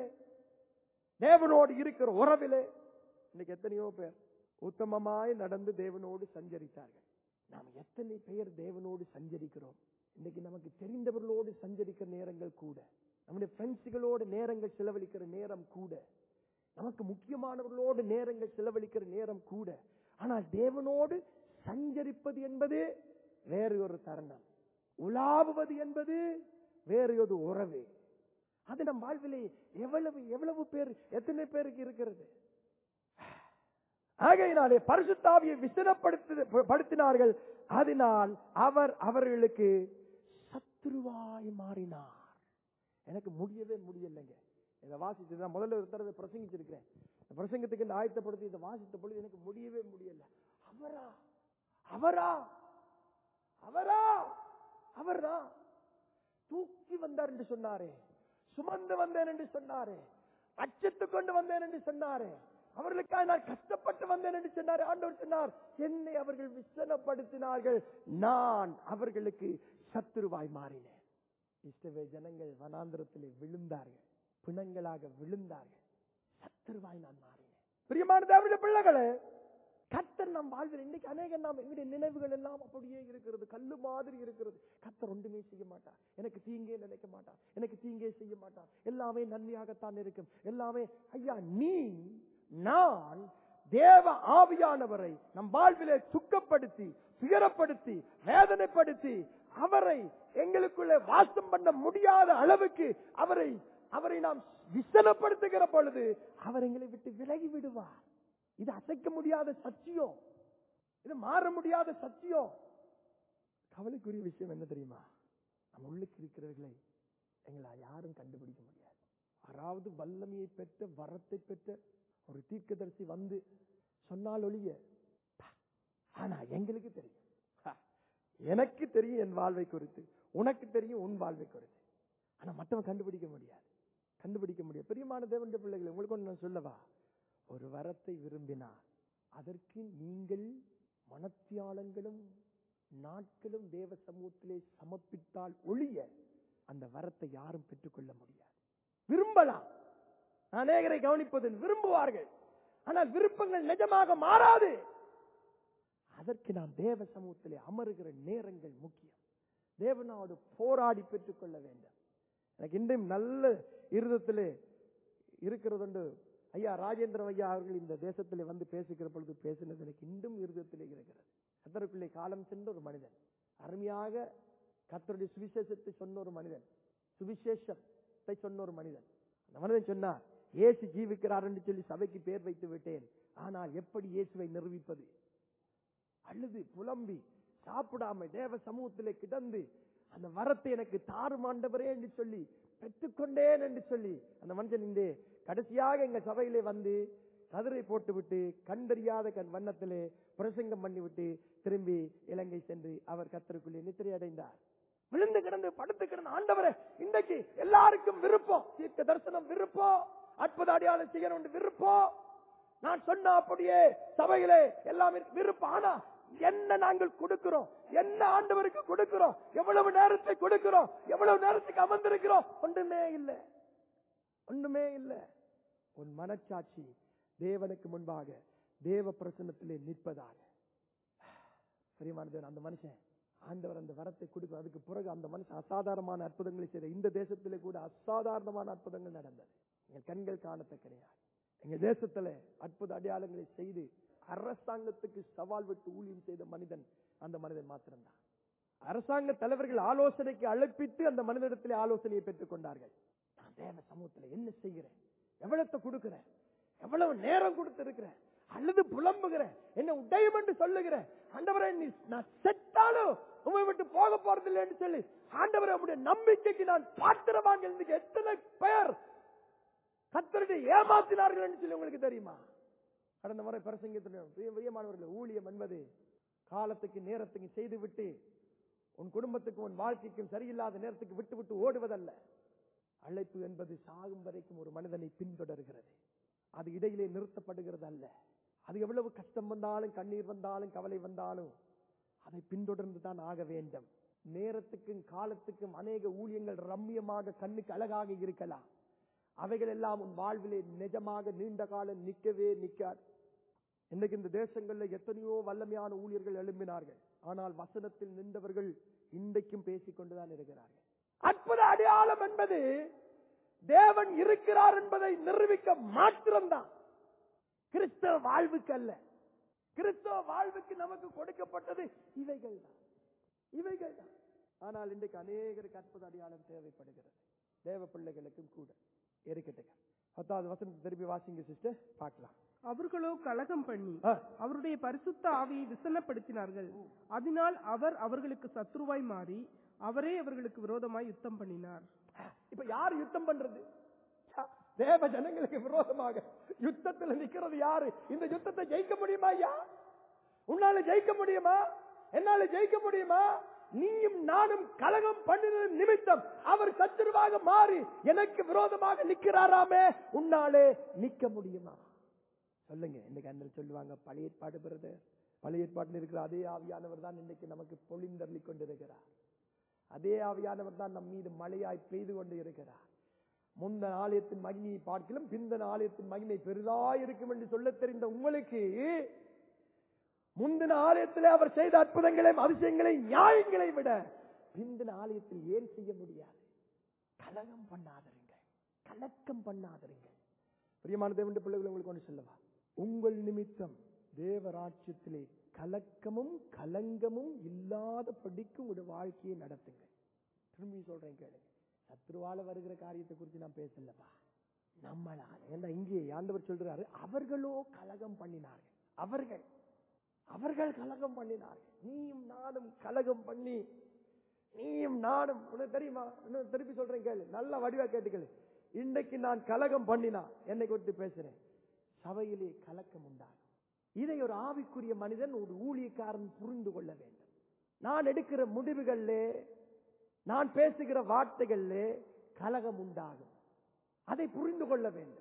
தேவனோடு இருக்கிற உறவிலே இன்னைக்கு எத்தனையோ பேர் உத்தமமாய் நடந்து தேவனோடு சஞ்சரித்தார்கள் நாம் எத்தனை பேர் தேவனோடு சஞ்சரிக்கிறோம் இன்னைக்கு நமக்கு தெரிந்தவர்களோடு சஞ்சரிக்கிற நேரங்கள் கூட நம்முடைய ஃப்ரெண்ட்ஸுகளோடு நேரங்கள் செலவழிக்கிற நேரம் கூட நமக்கு முக்கியமானவர்களோடு நேரங்கள் செலவழிக்கிற நேரம் கூட ஆனால் தேவனோடு சஞ்சரிப்பது என்பது வேறு ஒரு தருணம் உலாவுவது என்பது வேறு ஒரு உறவு அது நம் வாழ்விலே எவ்வளவு எவ்வளவு பேர் எத்தனை பேருக்கு இருக்கிறது ஆகையினாலே பரிசுத்தாவியை விசனப்படுத்து படுத்தினார்கள் அதனால் அவர் அவர்களுக்கு சத்துருவாய் மாறினார் எனக்கு முடியவே முடியலைங்க இதை வாசிச்சு நான் முதல்ல ஒரு தடவை பிரசங்கிச்சிருக்கிறேன் இந்த பிரசங்கத்துக்கு இந்த ஆயத்தப்படுத்தி இதை வாசித்த பொழுது எனக்கு முடியவே முடியல அவரா அவரா அவரா அவர்தான் தூக்கி வந்தார் என்று சொன்னாரே சுமந்து வந்தேன் என்று சொன்னாரே அச்சத்து கொண்டு வந்தேன் என்று சொன்னாரே அவர்களுக்காக நான் கஷ்டப்பட்டு வந்தேன் என்று சொன்னார் ஆண்டவர் சொன்னார் என்னை அவர்கள் விசனப்படுத்தினார்கள் நான் அவர்களுக்கு சத்துருவாய் மாறினேன் இஷ்டவே ஜனங்கள் வனாந்திரத்திலே விழுந்தார்கள் பிணங்களாக விழுந்தார்கள் சத்துருவாய் நான் மாறினேன் பிரியமான தேவனுடைய பிள்ளைகளே கத்தர் நம் வாழ்வில் இன்னைக்கு அநேக நாம் எங்களுடைய நினைவுகள் எல்லாம் அப்படியே இருக்கிறது கல்லு மாதிரி இருக்கிறது கத்தர் ஒன்றுமே செய்ய மாட்டார் எனக்கு தீங்கே நினைக்க மாட்டார் எனக்கு தீங்கே செய்ய மாட்டார் எல்லாமே நன்மையாகத்தான் இருக்கும் எல்லாமே ஐயா நீ நான் தேவ ஆவியானவரை நம் வாழ்விலே துக்கப்படுத்தி துயரப்படுத்தி வேதனைப்படுத்தி அவரை எங்களுக்குள்ளே வாசம் பண்ண முடியாத அளவுக்கு அவரை அவரை நாம் விசனப்படுத்துகிற பொழுது அவர் எங்களை விட்டு விலகி விடுவார் இது அசைக்க முடியாத சத்தியம் இது மாற முடியாத சத்தியம் கவலைக்குரிய விஷயம் என்ன தெரியுமா நம்ம உள்ளுக்கு இருக்கிறவர்களை எங்களை யாரும் கண்டுபிடிக்க முடியாது யாராவது வல்லமையை பெற்ற வரத்தை பெற்ற ஒரு தீர்க்கதரிசி வந்து சொன்னால் ஒழிய பா, ஆனா எங்களுக்கு தெரியும் ஹா, எனக்கு தெரியும் என் வாழ்வை குறித்து உனக்கு தெரியும் உன் வாழ்வை குறித்து ஆனா மற்றவன் கண்டுபிடிக்க முடியாது கண்டுபிடிக்க முடியாது பிரியமான தேவனுடைய பிள்ளைகளை உங்களுக்கு ஒன்று நான் சொல்லவா ஒரு வரத்தை விரும்பினார் அதற்கு நீங்கள் மனத்தியாளங்களும் நாட்களும் தேவ சமூகத்திலே சமர்ப்பித்தால் ஒழிய அந்த வரத்தை யாரும் பெற்றுக்கொள்ள முடியாது விரும்பலாம் அநேகரை கவனிப்பதில் விரும்புவார்கள் ஆனால் விருப்பங்கள் நிஜமாக மாறாது அதற்கு நாம் தேவ சமூகத்திலே அமருகிற நேரங்கள் முக்கியம் தேவனோடு போராடி பெற்றுக்கொள்ள வேண்டும் எனக்கு இன்றையும் நல்ல இருதத்திலே இருக்கிறதுண்டு ஐயா ராஜேந்திர ஐயா அவர்கள் இந்த தேசத்திலே வந்து பேசுகிற பொழுது பேசினது எனக்கு இன்றும் இருதத்திலே இருக்கிறது கத்தருக்குள்ளே காலம் சென்ற ஒரு மனிதன் அருமையாக கத்தருடைய சுவிசேஷத்தை சொன்ன ஒரு மனிதன் சுவிசேஷத்தை சொன்ன ஒரு மனிதன் அந்த மனிதன் சொன்னார் இயேசு ஜீவிக்கிறார் என்று சொல்லி சபைக்கு பேர் வைத்து விட்டேன் ஆனால் எப்படி இயேசுவை நிரூபிப்பது அழுது புலம்பி சாப்பிடாம தேவ சமூகத்திலே கிடந்து அந்த வரத்தை எனக்கு தாறுமாண்டவரே என்று சொல்லி பெற்றுக்கொண்டேன் என்று சொல்லி அந்த மனுஷன் இந்த கடைசியாக எங்க சபையிலே வந்து கதிரை போட்டுவிட்டு கண்டறியாத கண் வண்ணத்திலே பிரசங்கம் பண்ணிவிட்டு திரும்பி இலங்கை சென்று அவர் கத்தருக்குள்ளே நித்திரை அடைந்தார் விழுந்து கிடந்து படுத்து கிடந்த ஆண்டவரே இன்றைக்கு எல்லாருக்கும் விருப்பம் தீர்க்க தரிசனம் விருப்பம் அற்புத அடையாளம் செய்யணும் விருப்பம் நான் சொன்ன அப்படியே சபையிலே எல்லாமே விருப்பம் ஆனா என்ன நாங்கள் கொடுக்கிறோம் என்ன ஆண்டவருக்கு கொடுக்கிறோம் எவ்வளவு நேரத்தை கொடுக்கிறோம் எவ்வளவு நேரத்துக்கு அமர்ந்திருக்கிறோம் ஒன்றுமே இல்லை ஒண்ணுமே இல்லை உன் மனச்சாட்சி தேவனுக்கு முன்பாக தேவ பிரசன்னத்திலே நிற்பதாக பிரியமானது அந்த மனுஷன் ஆண்டவர் அந்த வரத்தை கொடுக்கும் அதுக்கு பிறகு அந்த மனுஷன் அசாதாரணமான அற்புதங்களை செய்த இந்த தேசத்திலே கூட அசாதாரணமான அற்புதங்கள் நடந்தது எங்கள் கண்கள் காணத்தக்கனையாக எங்க தேசத்துல அற்புத அடையாளங்களை செய்து அரசாங்கத்துக்கு சவால் விட்டு ஊழியம் செய்த மனிதன் அந்த மனிதன் மாத்திரம்தான் அரசாங்க தலைவர்கள் ஆலோசனைக்கு அழைப்பித்து அந்த மனிதனிடத்திலே ஆலோசனையை பெற்றுக் கொண்டார்கள் நான் தேவ சமூகத்துல என்ன செய்கிறேன் எவ்வளவு கொடுக்கிறேன் எவ்வளவு நேரம் கொடுத்து இருக்கிறேன் அல்லது புலம்புகிறேன் என்ன உடையும் என்று சொல்லுகிறேன் ஆண்டவரை நீ நான் செத்தாலும் உண்மை விட்டு போக போறதில்லை என்று சொல்லி ஆண்டவரை உடைய நம்பிக்கைக்கு நான் பாத்திரவாங்க இன்னைக்கு எத்தனை பெயர் கத்தருடைய ஏமாத்தினார்கள் என்று சொல்லி உங்களுக்கு தெரியுமா கடந்த முறை பிரசங்கத்தினுடைய பிரியமானவர்கள் ஊழியம் என்பது காலத்துக்கு நேரத்துக்கு செய்துவிட்டு உன் குடும்பத்துக்கும் உன் வாழ்க்கைக்கும் சரியில்லாத நேரத்துக்கு விட்டு விட்டு ஓடுவதல்ல அழைப்பு என்பது சாகும் வரைக்கும் ஒரு மனிதனை பின்தொடர்கிறது அது இடையிலே நிறுத்தப்படுகிறது அல்ல அது எவ்வளவு கஷ்டம் வந்தாலும் கண்ணீர் வந்தாலும் கவலை வந்தாலும் அதை பின்தொடர்ந்து தான் ஆக வேண்டும் நேரத்துக்கும் காலத்துக்கும் அநேக ஊழியங்கள் ரம்மியமாக கண்ணுக்கு அழகாக இருக்கலாம் அவைகள் எல்லாம் உன் வாழ்விலே நிஜமாக நீண்ட காலம் நிற்கவே நிற்காது இன்னைக்கு இந்த தேசங்கள்ல எத்தனையோ வல்லமையான ஊழியர்கள் எழும்பினார்கள் ஆனால் வசனத்தில் நின்றவர்கள் இன்றைக்கும் பேசிக் கொண்டுதான் இருக்கிறார்கள் அற்புத அடையாளம் என்பது தேவன் இருக்கிறார் என்பதை நிரூபிக்க மாத்திரம்தான் கிறிஸ்தவ வாழ்வுக்கு அல்ல கிறிஸ்தவ வாழ்வுக்கு நமக்கு கொடுக்கப்பட்டது இவைகள் தான் இவைகள் தான் ஆனால் இன்றைக்கு அநேகருக்கு அற்புத அடையாளம் தேவைப்படுகிறது தேவ பிள்ளைகளுக்கும் கூட இருக்கட்டுங்க பத்தாவது வசனத்தை திருப்பி வாசிங்க சிஸ்டர் பார்க்கலாம் அவர்களோ கலகம் பண்ணி ஆ. அவருடைய பரிசுத்த ஆவியை விசனப்படுத்தினார்கள் அதனால் அவர் அவர்களுக்கு சத்ருவாய் மாறி அவரே அவர்களுக்கு விரோதமாய் யுத்தம் பண்ணினார் இப்ப யார் யுத்தம் பண்றது தேவ ஜனங்களுக்கு விரோதமாக யுத்தத்துல நிக்கிறது யாரு இந்த யுத்தத்தை ஜெயிக்க முடியுமா ஐயா உன்னால ஜெயிக்க முடியுமா என்னால ஜெயிக்க முடியுமா நீயும் நானும் கலகம் பண்ணின நிமித்தம் அவர் சத்துருவாக மாறி எனக்கு விரோதமாக நிக்கிறாராமே உன்னாலே நிக்க முடியுமா சொல்லுங்க இன்னைக்கு அண்ணல் சொல்லுவாங்க பழைய ஏற்பாடு பிரதர் பழைய ஏற்பாட்டில் இருக்கிற அதே ஆவியானவர் தான் இன்னைக்கு நமக்கு பொழிந்தள்ளி கொண்டிருக்கிறார் அதே ஆவியானவர் தான் நம் மீது மழையாய் பெய்து கொண்டு இருக்கிறார் முந்தன ஆலயத்தின் மகிமையை பார்க்கலாம் பிந்தன ஆலயத்தின் மகிமை பெரிதாய் இருக்கும் என்று சொல்லத் தெரிந்த உங்களுக்கு முந்தின ஆலயத்திலே அவர் செய்த அற்புதங்களையும் அதிசயங்களையும் நியாயங்களையும் விட பிந்தின ஆலயத்தில் ஏன் செய்ய முடியாது கலகம் பண்ணாதருங்க கலக்கம் பண்ணாதருங்க பிரியமான தேவனுடைய பிள்ளைகளை உங்களுக்கு ஒன்று சொல்லவா உங்கள் நிமித்தம் தேவராட்சியத்திலே கலக்கமும் கலங்கமும் இல்லாத படிக்கும் உங்களுடைய வாழ்க்கையை நடத்துங்க திரும்பி சொல்றேன் கேளுங்க சத்ருவால வருகிற காரியத்தை குறித்து நான் பேசலப்பா நம்மளால ஏன்னா இங்கே ஆண்டவர் சொல்றாரு அவர்களோ கலகம் பண்ணினார்கள் அவர்கள் அவர்கள் கலகம் பண்ணினார்கள் நீயும் நானும் கலகம் பண்ணி நீயும் நானும் உனக்கு தெரியுமா இன்னும் திருப்பி சொல்றேன் கேளு நல்ல வடிவா கேட்டுக்கேளு இன்னைக்கு நான் கலகம் பண்ணினா என்னை குறித்து பேசுறேன் சபையிலே கலக்கம் உண்டாகும் இதை ஒரு ஆவிக்குரிய மனிதன் ஒரு ஊழியக்காரன் புரிந்து கொள்ள வேண்டும் நான் எடுக்கிற முடிவுகளிலே நான் பேசுகிற வார்த்தைகளிலே கலகம் உண்டாகும் அதை புரிந்து கொள்ள வேண்டும்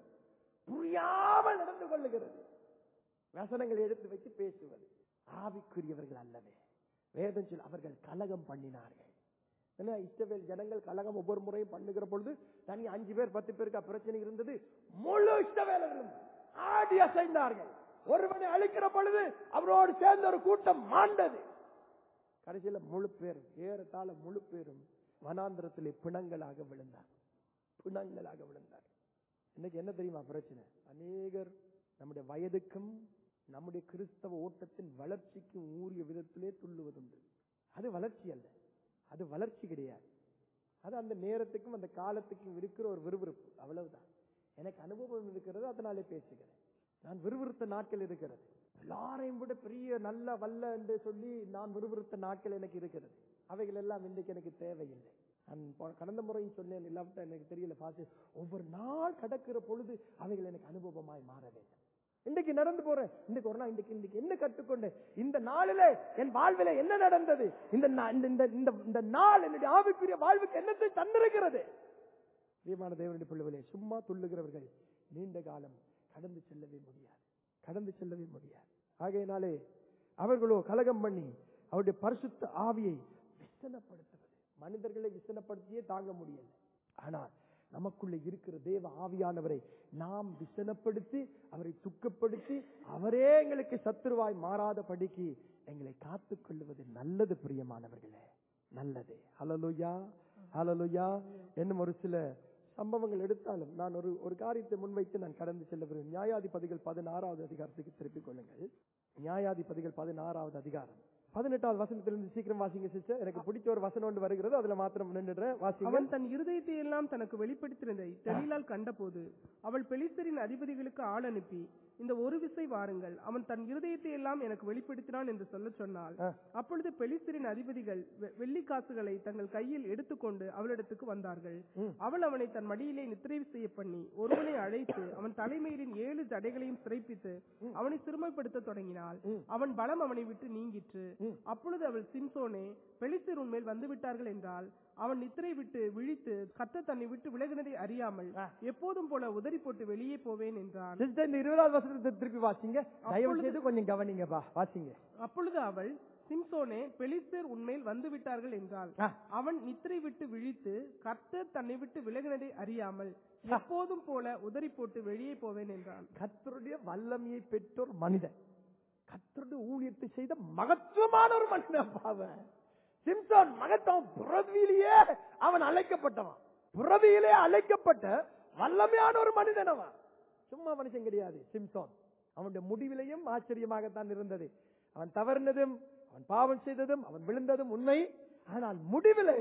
புரியாமல் நடந்து கொள்ளுகிறது வசனங்களை எடுத்து வச்சு பேசுவது ஆவிக்குரியவர்கள் அல்லவே வேதம் சொல் அவர்கள் கலகம் பண்ணினார்கள் ஏன்னா இஸ்ரவேல் ஜனங்கள் கலகம் ஒவ்வொரு முறையும் பண்ணுகிற பொழுது தனி அஞ்சு பேர் பத்து பேருக்கு பிரச்சனை இருந்தது முழு இஸ்ரவேலர்களும் ஆடி அசைந்தார்கள் ஒருவனை அழிக்கிற பொழுது அவரோடு சேர்ந்த ஒரு கூட்டம் மாண்டது கடைசியில முழு பேர் ஏறத்தாழ முழு பேரும் வனாந்திரத்திலே பிணங்களாக விழுந்தார் பிணங்களாக விழுந்தார் இன்னைக்கு என்ன தெரியுமா பிரச்சனை அநேகர் நம்முடைய வயதுக்கும் நம்முடைய கிறிஸ்தவ ஓட்டத்தின் வளர்ச்சிக்கும் ஊறிய விதத்திலே துள்ளுவதுண்டு அது வளர்ச்சி அல்ல அது வளர்ச்சி கிடையாது அது அந்த நேரத்துக்கும் அந்த காலத்துக்கும் இருக்கிற ஒரு விறுவிறுப்பு அவ்வளவுதான் எனக்கு அனுபவம் இருக்கிறது அதனாலே பேசுகிறேன் நான் விறுவிறுத்த நாட்கள் இருக்கிறது எல்லாரையும் விட பெரிய நல்ல வல்ல என்று சொல்லி நான் விறுவிறுத்த நாட்கள் எனக்கு இருக்கிறது அவைகள் எல்லாம் இன்றைக்கு எனக்கு தேவையில்லை நான் போ- கடந்த முறையும் சொன்னேன் இல்லாவிட்டா எனக்கு தெரியல பாசு ஒவ்வொரு நாள் கடக்கிற பொழுது அவைகள் எனக்கு அனுபவமாய் மாற வேண்டும் இன்றைக்கு நடந்து போறேன் இன்றைக்கு ஒரு நாள் இன்றைக்கு இன்றைக்கு என்ன கற்றுக்கொண்டேன் இந்த நாளிலே என் வாழ்வில என்ன நடந்தது இந்த நா- இந்த- இந்த இந்த இந்த நாள் என்னுடைய ஆவிக்குரிய வாழ்வுக்கு என்னத்தை தந்திருக்கிறது பிரியமான தேவனுடைய பிள்ளைகளே சும்மா துள்ளுகிறவர்கள் நீண்ட காலம் கடந்து செல்லவே முடியாது கடந்து செல்லவே முடியாது ஆகையினாலே அவர்களோ கலகம் பண்ணி அவருடைய பரிசுத்த ஆவியை விசனப்படுத்துவது மனிதர்களை விசனப்படுத்தியே தாங்க முடியல ஆனால் நமக்குள்ள இருக்கிற தேவ ஆவியானவரை நாம் விசனப்படுத்தி அவரை துக்கப்படுத்தி அவரே எங்களுக்கு சத்துருவாய் மாறாத படிக்கு எங்களை காத்துக் கொள்வது நல்லது பிரியமானவர்களே நல்லது ஹலலுயா ஹலலுயா என்னும் ஒரு சில சம்பவங்கள் எடுத்தாலும் நான் ஒரு ஒரு காரியத்தை முன்வைத்து நான் கடந்து செல்ல விரும்புகிறேன் நியாயாதிபதிகள் பதினாறாவது அதிகாரத்துக்கு திருப்பிக் கொள்ளுங்கள் நியாயாதிபதிகள் பதினாறாவது அதிகாரம் பதினெட்டாவது வசனத்திலிருந்து சீக்கிரம் வாசிங்க சிஸ்டர் எனக்கு பிடிச்ச ஒரு வசனம் ஒன்று வருகிறது அதுல மாத்திரம் நின்றுடுறேன் வாசிங்க அவன் தன் இருதயத்தை எல்லாம் தனக்கு வெளிப்படுத்தினதை தெளிலால் கண்டபோது அவள் பெலிஸ்தரின் அதிபதிகளுக்கு ஆள் அனுப்பி இந்த ஒரு விசை வாருங்கள் அவன் தன் இருதயத்தை எல்லாம் எனக்கு வெளிப்படுத்தினான் என்று சொல்ல சொன்னால் ஆ. அப்பொழுது பெலிஸ்தரின் அதிபதிகள் வெ- வெள்ளிக் காசுகளை தங்கள் கையில் எடுத்துக்கொண்டு அவளிடத்துக்கு வந்தார்கள் ம். அவள் அவனை தன் மடியிலே நித்திரை செய்ய பண்ணி ஒருவனை அழைத்து அவன் தலைமையிலின் ஏழு ஜடைகளையும் சிறைப்பித்து அவனை சிறுமைப்படுத்த தொடங்கினாள் ம். அவன் பலம் அவனை விட்டு நீங்கிற்று ம். அப்பொழுது அவள் சிம்சோனே பெலிஸ்தர் உன்மேல் வந்து விட்டார்கள் என்றால் அவன் நித்திரை விட்டு விழித்து கத்த தன்னை விட்டு விலகினதை அறியாமல் ஆ. எப்போதும் போல உதறி போட்டு வெளியே போவேன் என்றான் சிஸ்டர் இந்த இருபதாவது வசனத்தை திருப்பி வாசிங்க தயவு செய்து கொஞ்சம் கவனிங்கப்பா வாசிங்க அப்பொழுது அவள் சிம்சோனே பெலிஸ்தர் உன்மேல் வந்து விட்டார்கள் என்றாள் ஆ. அவன் நித்திரை விட்டு விழித்து கர்த்தர் தன்னை விட்டு விலகினதை அறியாமல் எப்போதும் போல உதறி போட்டு வெளியே போவேன் என்றான் கர்த்தருடைய வல்லமையை பெற்றோர் மனிதன் கர்த்தருடைய ஊழியத்தை செய்த மகத்துவமான ஒரு மனிதன் அவன் சிம்சோன் மகத்துவம் புறவியிலேயே அவன் அழைக்கப்பட்டவன் புறவியிலே அழைக்கப்பட்ட வல்லமையான ஒரு மனிதன் அவன் சும்மா மனுஷன் கிடையாது சிம்சோன் அவனுடைய முடிவிலையும் ஆச்சரியமாகத்தான் இருந்தது அவன் தவறுனதும் அவன் பாவம் செய்ததும் அவன் விழுந்ததும் உண்மை ஆனால் முடிவிலே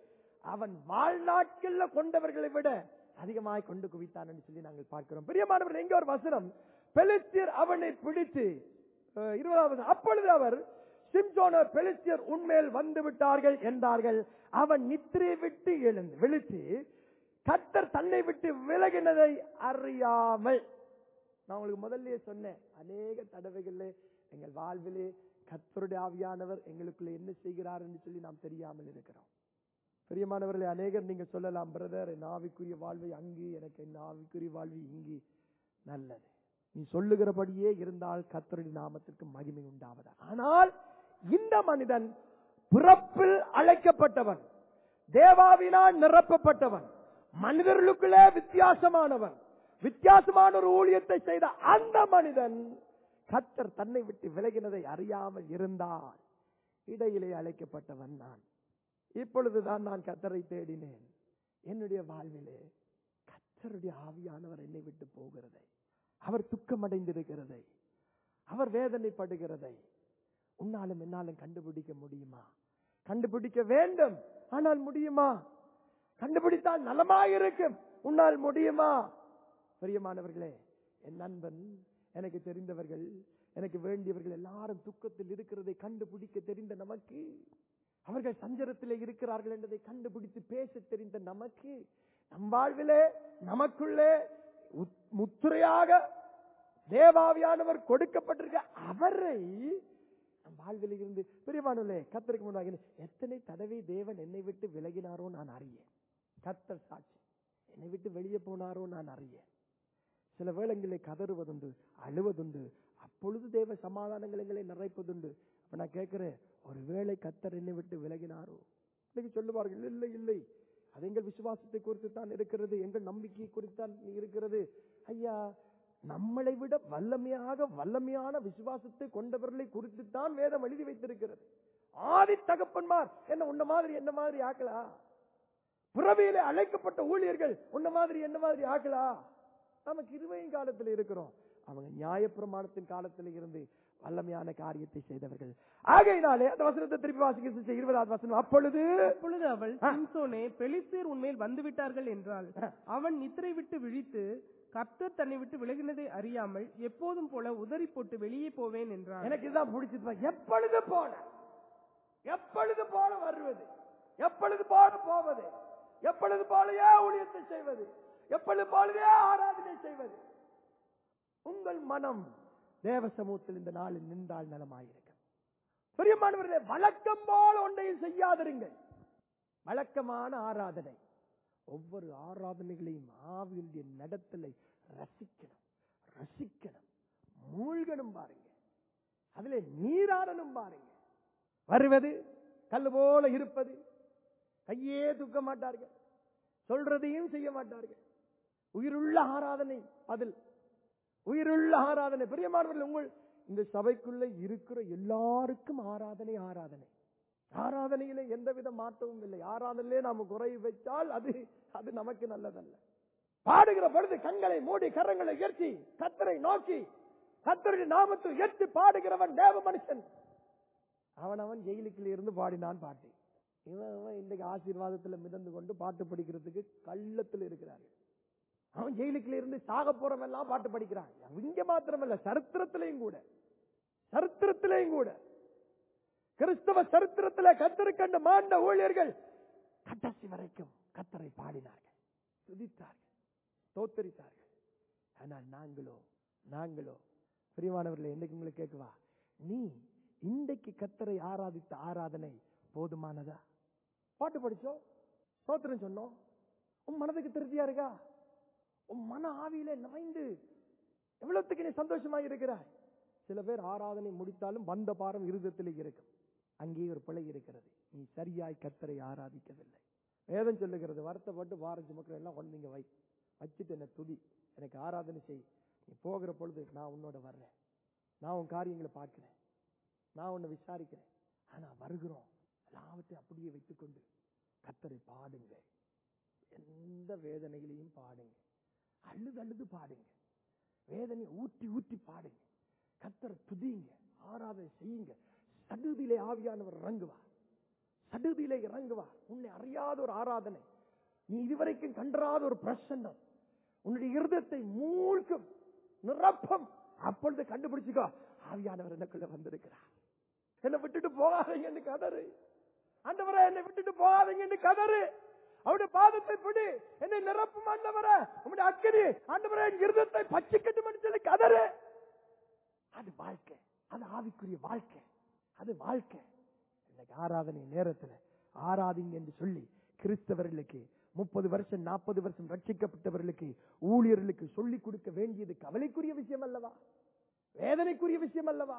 அவன் வாழ்நாட்கள்ல கொண்டவர்களை விட அதிகமாய் கொண்டு குவித்தான் என்று சொல்லி நாங்கள் பார்க்கிறோம் பிரியமானவர் எங்க ஒரு வசனம் பெலிஸ்தியர் அவனை பிடித்து அஹ், இருபதாவது அப்பொழுது அவர் சிம்சோன பெலிஸ்தியர் உண்மையில் வந்து விட்டார்கள் என்றார்கள் அவன் நித்திரை விட்டு எழுந்து விழித்து கர்த்தர் தன்னை விட்டு விலகினதை அறியாமல் நான் உங்களுக்கு முதல்லயே சொன்னேன் அநேக தடவைகளிலே எங்கள் வாழ்விலே கர்த்தருடைய ஆவியானவர் எங்களுக்குள்ள என்ன செய்கிறார் என்று சொல்லி நாம் தெரியாமல் இருக்கிறோம் பிரியமானவர்களே அநேகர் நீங்க சொல்லலாம் பிரதர் என் ஆவிக்குரிய வாழ்வை அங்கு எனக்கு என் ஆவிக்குரிய வாழ்வு இங்கு நல்லது நீ சொல்லுகிறபடியே இருந்தால் கர்த்தருடைய நாமத்திற்கு மகிமை உண்டாவதா ஆனால் இந்த மனிதன் பிறப்பில் அழைக்கப்பட்டவன் தேவாவினால் நிரப்பப்பட்டவன் மனிதர்களுக்குள்ளே வித்தியாசமானவன் வித்தியாசமான ஒரு ஊழியத்தை செய்த அந்த மனிதன் கத்தர் தன்னை விட்டு விலகினதை அறியாமல் இருந்தால் இடையிலே அழைக்கப்பட்டவன் நான் இப்பொழுதுதான் நான் கத்தரை தேடினேன் என்னுடைய வாழ்விலே கத்தருடைய ஆவியானவர் என்னை விட்டு போகிறதை அவர் துக்கமடைந்திருக்கிறதை அவர் வேதனைப்படுகிறதை உன்னாலும் என்னாலும் கண்டுபிடிக்க முடியுமா கண்டுபிடிக்க வேண்டும் ஆனால் முடியுமா கண்டுபிடித்தால் நலமாயிருக்கும் உன்னால் முடியுமா பிரியமானவர்களே என் நண்பன் எனக்கு தெரிந்தவர்கள் எனக்கு வேண்டியவர்கள் எல்லாரும் துக்கத்தில் இருக்கிறதை கண்டுபிடிக்க தெரிந்த நமக்கு அவர்கள் சஞ்சரத்திலே இருக்கிறார்கள் என்பதை கண்டுபிடித்து பேச தெரிந்த நமக்கு நம் வாழ்விலே நமக்குள்ளே உத்- முத்திரையாக தேவாவியானவர் கொடுக்கப்பட்டிருக்க அவரை நம் வாழ்வில் இருந்து பிரியமானவர்களே கத்தருக்கு முன்னாக எத்தனை தடவை தேவன் என்னை விட்டு விலகினாரோ நான் அறியேன் கத்தர் சாட்சி என்னை விட்டு வெளியே போனாரோ நான் அறியேன் சில வேளைங்களில் கதறுவதுண்டு அழுவதுண்டு அப்பொழுது தேவ சமாதானங்கள் எங்களை நிறைப்பதுண்டு அப்ப நான் கேட்கிறேன் ஒருவேளை கத்தர் என்னை விட்டு விலகினாரோ இன்னைக்கு சொல்லுவார்கள் இல்லை இல்லை அது எங்கள் விசுவாசத்தை குறித்து தான் இருக்கிறது எங்கள் நம்பிக்கை குறித்து தான் இருக்கிறது ஐயா நம்மளை விட வல்லமையாக வல்லமையான விசுவாசத்தை கொண்டவர்களை குறித்து தான் வேதம் எழுதி வைத்திருக்கிறது ஆதி தகப்பன்மார் என்ன உன்ன மாதிரி என்ன மாதிரி ஆக்கலா பிறவியிலே அழைக்கப்பட்ட ஊழியர்கள் உன்ன மாதிரி என்ன மாதிரி ஆக்கலா நம்ம கிருபையின் காலத்தில் இருக்கிறோம் அவங்க நியாயப்பிரமாணத்தின் காலத்தில் இருந்து வல்லமையான காரியத்தை செய்தவர்கள் ஆகையினாலே அந்த வசனத்தை திருப்பி வாசிக்க இருபதாவது வசனம் அப்பொழுது அப்பொழுது அவள் சிம்சோனே பெலிஸ்தேர் உன்மேல் வந்து விட்டார்கள் என்றாள் அவன் நித்திரை விட்டு விழித்து கர்த்தர் தன்னை விட்டு விலகினதை அறியாமல் எப்போதும் போல உதறி போட்டு வெளியே போவேன் என்றான் எனக்கு இதுதான் பிடிச்சது எப்பொழுது போன எப்பொழுது போல வருவது எப்பொழுது போல போவது எப்பொழுது போலயே ஊழியத்தை செய்வது எப்பொழுது போலவே ஆராதனை செய்வது உங்கள் மனம் தேவ சமூகத்தில் இந்த நாளில் நின்றால் நலமாயிருக்கும் பிரியமானவர்களே வழக்கம் போல ஒன்றையும் செய்யாதிருங்கள் வழக்கமான ஆராதனை ஒவ்வொரு ஆராதனைகளையும் ஆவியுடைய நடத்தலை ரசிக்கணும் ரசிக்கணும் மூழ்கணும் பாருங்க அதுல நீராடணும் பாருங்க வருவது கல்லு போல இருப்பது கையே தூக்க மாட்டார்கள் சொல்றதையும் செய்ய மாட்டார்கள் உயிருள்ள ஆராதனை அதில் உயிருள்ள ஆராதனை பிரியமானவர்கள் உங்கள் இந்த சபைக்குள்ள இருக்கிற எல்லாருக்கும் ஆராதனை ஆராதனை ஆராதனையில எந்தவித மாற்றமும் இல்லை ஆராதனையிலே நாம குறை வைத்தால் அது அது நமக்கு நல்லதல்ல பாடுகிற பொழுது கண்களை மூடி கரங்களை உயர்த்தி கத்தரை நோக்கி கத்தருடைய நாமத்தை உயர்த்தி பாடுகிறவன் தேவ மனுஷன் அவன் அவன் ஜெயிலுக்குள்ள இருந்து பாடினான் பாட்டு இவன் அவன் இன்றைக்கு ஆசீர்வாதத்துல மிதந்து கொண்டு பாட்டு படிக்கிறதுக்கு கள்ளத்தில் இருக்கிறார்கள் அவன் ஜெயிலுக்குள்ள இருந்து சாக போறவெல்லாம் பாட்டு படிக்கிறான் இங்க மாத்திரமல்ல சரித்திரத்திலையும் கூட சரித்திரத்திலையும் கூட கிறிஸ்தவ சரித்திரத்துல கத்தரை கண்ட மாண்ட ஊழியர்கள் கடைசி வரைக்கும் கத்தரை பாடினார்கள் துதித்தார்கள் தோத்தரித்தார்கள் ஆனால் நாங்களோ நாங்களோ பிரியமானவர்களே என்னைக்கு உங்களுக்கு கேட்கவா நீ இன்றைக்கு கத்தரை ஆராதித்த ஆராதனை போதுமானதா பாட்டு படிச்சோம் சோத்திரம் சொன்னோம் உன் மனதுக்கு திருப்தியா இருக்கா உன் மன ஆவியில நிறைந்து எவ்வளவுக்கு நீ சந்தோஷமா இருக்கிறாய் சில பேர் ஆராதனை முடித்தாலும் வந்த பாரம் இருதத்திலே இருக்கும் அங்கே ஒரு பிழை இருக்கிறது நீ சரியாய் கத்தரை ஆராதிக்கவில்லை வேதம் சொல்லுகிறது வருத்தப்பட்டு வாரம் சுமக்கிற எல்லாம் கொண்டு நீங்க வை வச்சுட்டு என்ன துதி எனக்கு ஆராதனை செய் நீ போகிற பொழுது நான் உன்னோட வர்றேன் நான் உன் காரியங்களை பார்க்கிறேன் நான் உன்னை விசாரிக்கிறேன் ஆனா வருகிறோம் எல்லாவற்றையும் அப்படியே வைத்துக்கொண்டு கத்தரை பாடுங்க எந்த வேதனைகளையும் பாடுங்க அழுது அழுது பாடுங்க வேதனை ஊற்றி ஊற்றி பாடுங்க கத்தரை துதிங்க ஆராதனை செய்யுங்க சடுதியிலே ஆவியானவர் இறங்குவார் சடுதியிலே இறங்குவார் உன்னை அறியாத ஒரு ஆராதனை நீ இதுவரைக்கும் கண்டராத ஒரு பிரசன்னம் உன்னுடைய இருதயத்தை மூழ்கும் நிரப்பம் அப்பொழுது கண்டுபிடிச்சுக்கோ ஆவியானவர் எனக்குள்ள வந்திருக்கிறார் என்னை விட்டுட்டு போகாதீங்கன்னு கதறு ஆண்டவரே என்னை விட்டுட்டு போகாதீங்கன்னு கதறு அவருடைய பாதத்தை பிடி என்னை நிரப்பும் ஆண்டவரே உங்களுடைய அக்கறி ஆண்டவரே என் இருதயத்தை பச்சிக்கட்டும் சொல்லி கதறு அது வாழ்க்கை அது ஆவிக்குரிய வாழ்க்கை அது வாழ்க்கை இன்னைக்கு ஆராதனை நேரத்துல ஆராதிங்க என்று சொல்லி கிறிஸ்தவர்களுக்கு முப்பது வருஷம் நாற்பது வருஷம் ரட்சிக்கப்பட்டவர்களுக்கு ஊழியர்களுக்கு சொல்லிக் கொடுக்க வேண்டியது கவலைக்குரிய விஷயம் அல்லவா வேதனைக்குரிய விஷயம் அல்லவா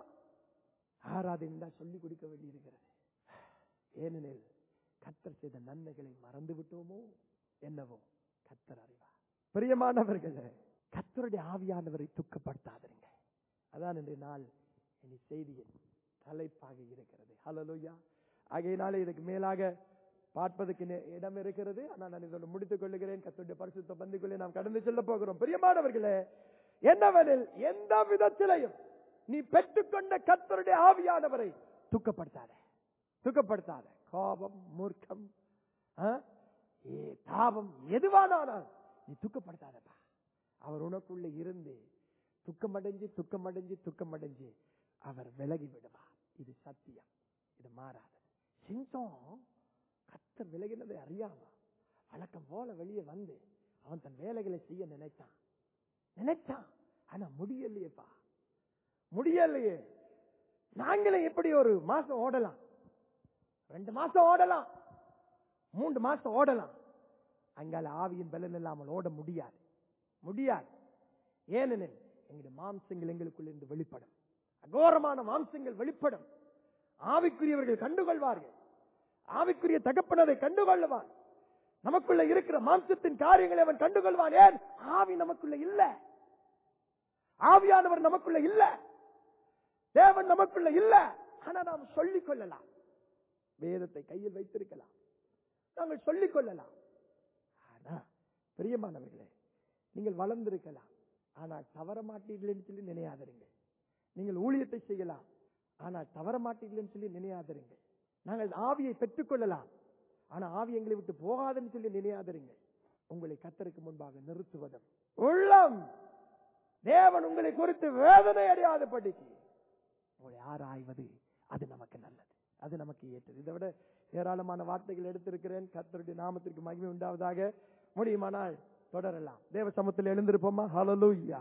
ஆராதனை தான் சொல்லிக் கொடுக்க வேண்டியிருக்கிறது ஏனெனில் கத்தர் செய்த நன்மைகளை மறந்து விட்டோமோ என்னவோ கத்தர் அறிவார் பிரியமானவர்களே கத்தருடைய ஆவியானவரை துக்கப்படுத்தாதீங்க அதான் இன்றைய நாள் இனி செய்தியின் தலைப்பாக இருக்கிறது ஹalleluya ஆகையினாலே இதுக்கு மேலாக பார்ப்பதற்கு நே- இடம் இருக்கிறது ஆனால் நான் இதோடு முடித்துக் கொள்ளுகிறேன் கத்துடைய பரிசுத்த பந்துக்குள்ளே நாம் கடந்து செல்ல போகிறோம் பிரியமானவர்களே என்னவெனில் எந்த விதத்திலையும் நீ பெற்றுக்கொண்ட கத்தருடைய ஆவியானவரை துக்கப்படுத்தாத துக்கப்படுத்தாத கோபம் மூர்க்கம் ஆ? ஏ, தாபம் எதுவானாலும் நீ துக்கப்படுத்தாதப்பா அவர் உனக்குள்ள இருந்து துக்கமடைஞ்சு துக்கமடைஞ்சு துக்கமடைஞ்சு அவர் விலகி விடுவார் இது சத்தியம் இது மாறாது செஞ்சோம் கத்தர் விலகினதை அறியாம வழக்கம் போல வெளியே வந்து அவன் தன் வேலைகளை செய்ய நினைச்சான் நினைச்சான் ஆனா முடியலையேப்பா முடியலையே நாங்களே எப்படி ஒரு மாசம் ஓடலாம் ரெண்டு மாசம் ஓடலாம் மூன்று மாசம் ஓடலாம் அங்கால ஆவியின் பலன் இல்லாமல் ஓட முடியாது முடியாது ஏனெனில் எங்களுடைய மாம்சங்கள் எங்களுக்குள்ள இருந்து வெளிப்படும் அகோரமான மாம்சங்கள் வெளிப்படும் ஆவிக்குரியவர்கள் கண்டுகொள்வார்கள் ஆவிக்குரிய தகப்பனதை கண்டுகொள்ளுவான் நமக்குள்ள இருக்கிற மாம்சத்தின் காரியங்களை அவன் கண்டுகொள்வான் ஏன் ஆவி நமக்குள்ள இல்ல ஆவியானவர் நமக்குள்ள இல்ல தேவன் நமக்குள்ள இல்ல ஆனா நாம் சொல்லிக் கொள்ளலாம் வேதத்தை கையில் வைத்திருக்கலாம் நாங்கள் சொல்லிக் கொள்ளலாம் ஆனா பிரியமானவர்களே நீங்கள் வளர்ந்திருக்கலாம் ஆனால் தவற மாட்டீர்கள்னு சொல்லி நினையாதிருங்கள் நீங்கள் ஊழியத்தை செய்யலாம் ஆனால் தவற மாட்டீர்கள்னு சொல்லி நினையாதிருங்கள் நாங்கள் ஆவியை பெற்றுக்கொள்ளலாம் ஆனா ஆவி எங்களை விட்டு போகாதுன்னு சொல்லி நினையாதிருங்கள் உங்களை கத்தருக்கு முன்பாக நிறுத்துவதும் உள்ளம் தேவன் உங்களை குறித்து வேதனை அடையாத படிக்கு உங்களை ஆராய்வது அது நமக்கு நல்லது அது நமக்கு ஏற்றது இதை விட ஏராளமான வார்த்தைகள் எடுத்திருக்கிறேன் கர்த்தருடைய நாமத்திற்கு மகிமை உண்டாவதாக முடியுமானால் தொடரலாம் தேவ சமத்தில் எழுந்திருப்போமா ஹalleluya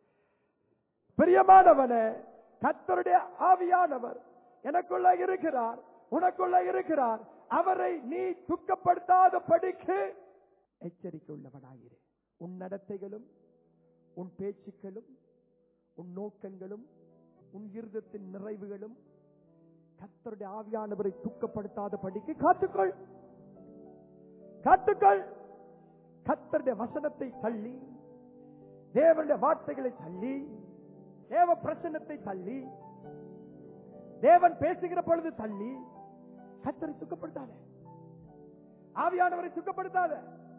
பிரியமானவனே கர்த்தருடைய ஆவியானவர் எனக்குள்ள இருக்கிறார் உனக்குள்ள இருக்கிறார் அவரை நீ துக்கப்படுத்தாத படிக்கு எச்சரிக்கை உள்ளவனாயிரு உன் நடத்தைகளும் உன் பேச்சுக்களும் உன் நோக்கங்களும் உன் இருதத்தின் நிறைவுகளும் கர்த்தருடைய ஆவியானவரை துக்கப்படுத்தாத படிக்கு காத்துக்கொள் காத்துக்கொள் கர்த்தருடைய வசனத்தை தள்ளி தேவனுடைய வார்த்தைகளை தள்ளி தேவ பிரசன்னத்தை தள்ளி தேவன் பேசுகிற பொழுது தள்ளி கர்த்தரை துக்கப்படுத்தாத ஆவியானவரை துக்கப்படுத்தாத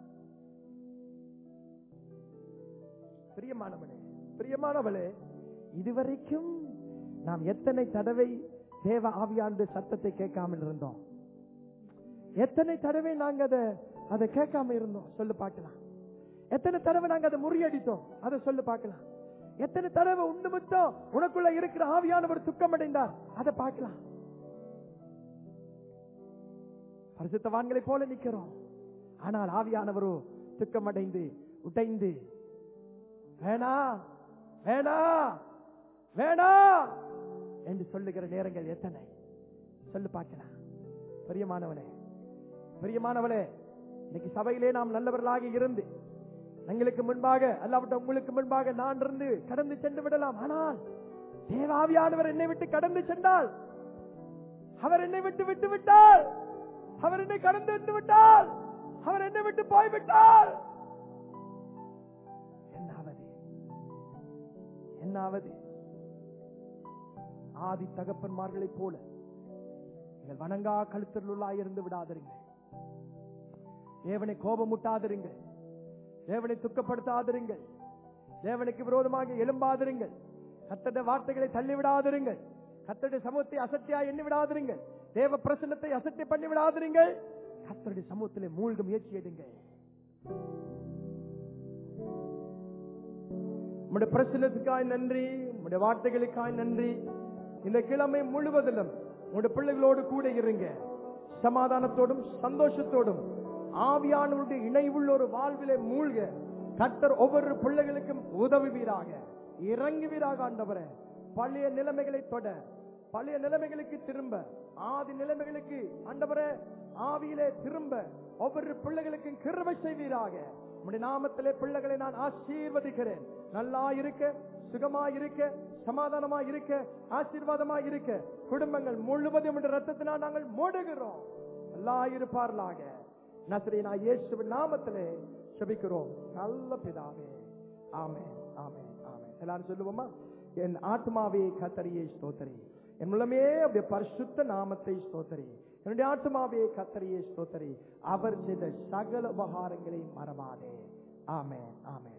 பிரியமானவனே பிரியமானவளே இதுவரைக்கும் நாம் எத்தனை தடவை தேவ ஆவியாண்டு சத்தத்தை கேட்காமல் இருந்தோம் எத்தனை தடவை நாங்க அதை அதை கேட்காம இருந்தோம் சொல்லு பார்க்கலாம் எத்தனை தடவை நாங்க அதை முறியடித்தோம் அதை சொல்லு பார்க்கலாம் எத்தனை தடவை உண்டு முத்தம் உனக்குள்ள இருக்கிற ஆவியானவர் துக்கம் அடைந்தார் அதை பார்க்கலாம் பரிசுத்தவான்களை போல நிக்கிறோம் ஆனால் ஆவியானவரோ துக்கமடைந்து உடைந்து வேணா வேணா வேணா என்று சொல்லுகிற நேரங்கள் எத்தனை சொல்லு பார்க்கலாம் பிரியமானவனே பிரியமானவளே இன்னைக்கு சபையிலே நாம் நல்லவர்களாக இருந்து எங்களுக்கு முன்பாக அல்லாவிட்ட உங்களுக்கு முன்பாக நான் இருந்து கடந்து சென்று விடலாம் ஆனால் தேவாவியானவர் என்னை விட்டு கடந்து சென்றால் அவர் என்னை விட்டு விட்டு விட்டால் அவர் என்னை கடந்து விட்டு விட்டால் அவர் என்னை விட்டு போய்விட்டால் என்னாவது என்னாவது ஆதி தகப்பன்மார்களைப் போல நீங்கள் வணங்கா கழுத்தருளாய் இருந்து விடாதிருங்கள் தேவனை கோபமுட்டாதிருங்கள் தேவனை துக்கப்படுத்தாதிருங்கள் தேவனுக்கு விரோதமாக எழும்பாதிருங்கள் கத்தட வார்த்தைகளை தள்ளிவிடாதிருங்கள் கத்தருடைய சமூகத்தை அசத்தியா எண்ணி விடாதிருங்கள் தேவ பிரசன்னத்தை அசட்டை பண்ணி விடாதிருங்கள் கத்தருடைய சமூகத்திலே மூழ்க முயற்சி எடுங்கள் உம்முடைய பிரசனத்துக்காய் நன்றி உம்முடைய வார்த்தைகளுக்காய் நன்றி இந்த கிழமை முழுவதிலும் உங்களுடைய பிள்ளைகளோடு கூட இருங்க சமாதானத்தோடும் சந்தோஷத்தோடும் ஆவியானவருடைய இணைவுள்ள ஒரு வாழ்விலே மூழ்க கர்த்தர் ஒவ்வொரு பிள்ளைகளுக்கும் உதவுவீராக இறங்குவீராக ஆண்டவரே பழைய நிலைமைகளை தொட பழைய நிலைமைகளுக்கு திரும்ப ஆதி நிலைமைகளுக்கு ஆண்டவரே ஆவியிலே திரும்ப ஒவ்வொரு பிள்ளைகளுக்கும் கிருபை செய்வீராக உம்முடைய நாமத்திலே பிள்ளைகளை நான் ஆசீர்வதிக்கிறேன் நல்லா இருக்க சுகமா இருக்க சமாதானமா இருக்க ஆசீர்வாதமா இருக்க குடும்பங்கள் முழுவதும் என்ற ரத்தத்தினால் நாங்கள் மூடுகிறோம் நல்லா இருப்பார்களாக நசரீனா இயேசுவின் நாமத்திலே செபிக்கிறோம் நல்ல பிதாவே ஆமென் ஆமென் ஆமென் எல்லாரும் சொல்லுவோமா என் ஆத்மாவே கத்தரியை ஸ்தோத்தரி என் உள்ளமே அவருடைய பரிசுத்த நாமத்தை ஸ்தோத்தரி என்னுடைய ஆத்மாவே கத்தரியை ஸ்தோத்தரி அவர் செய்த சகல உபகாரங்களை மறவாதே ஆமென் ஆமென்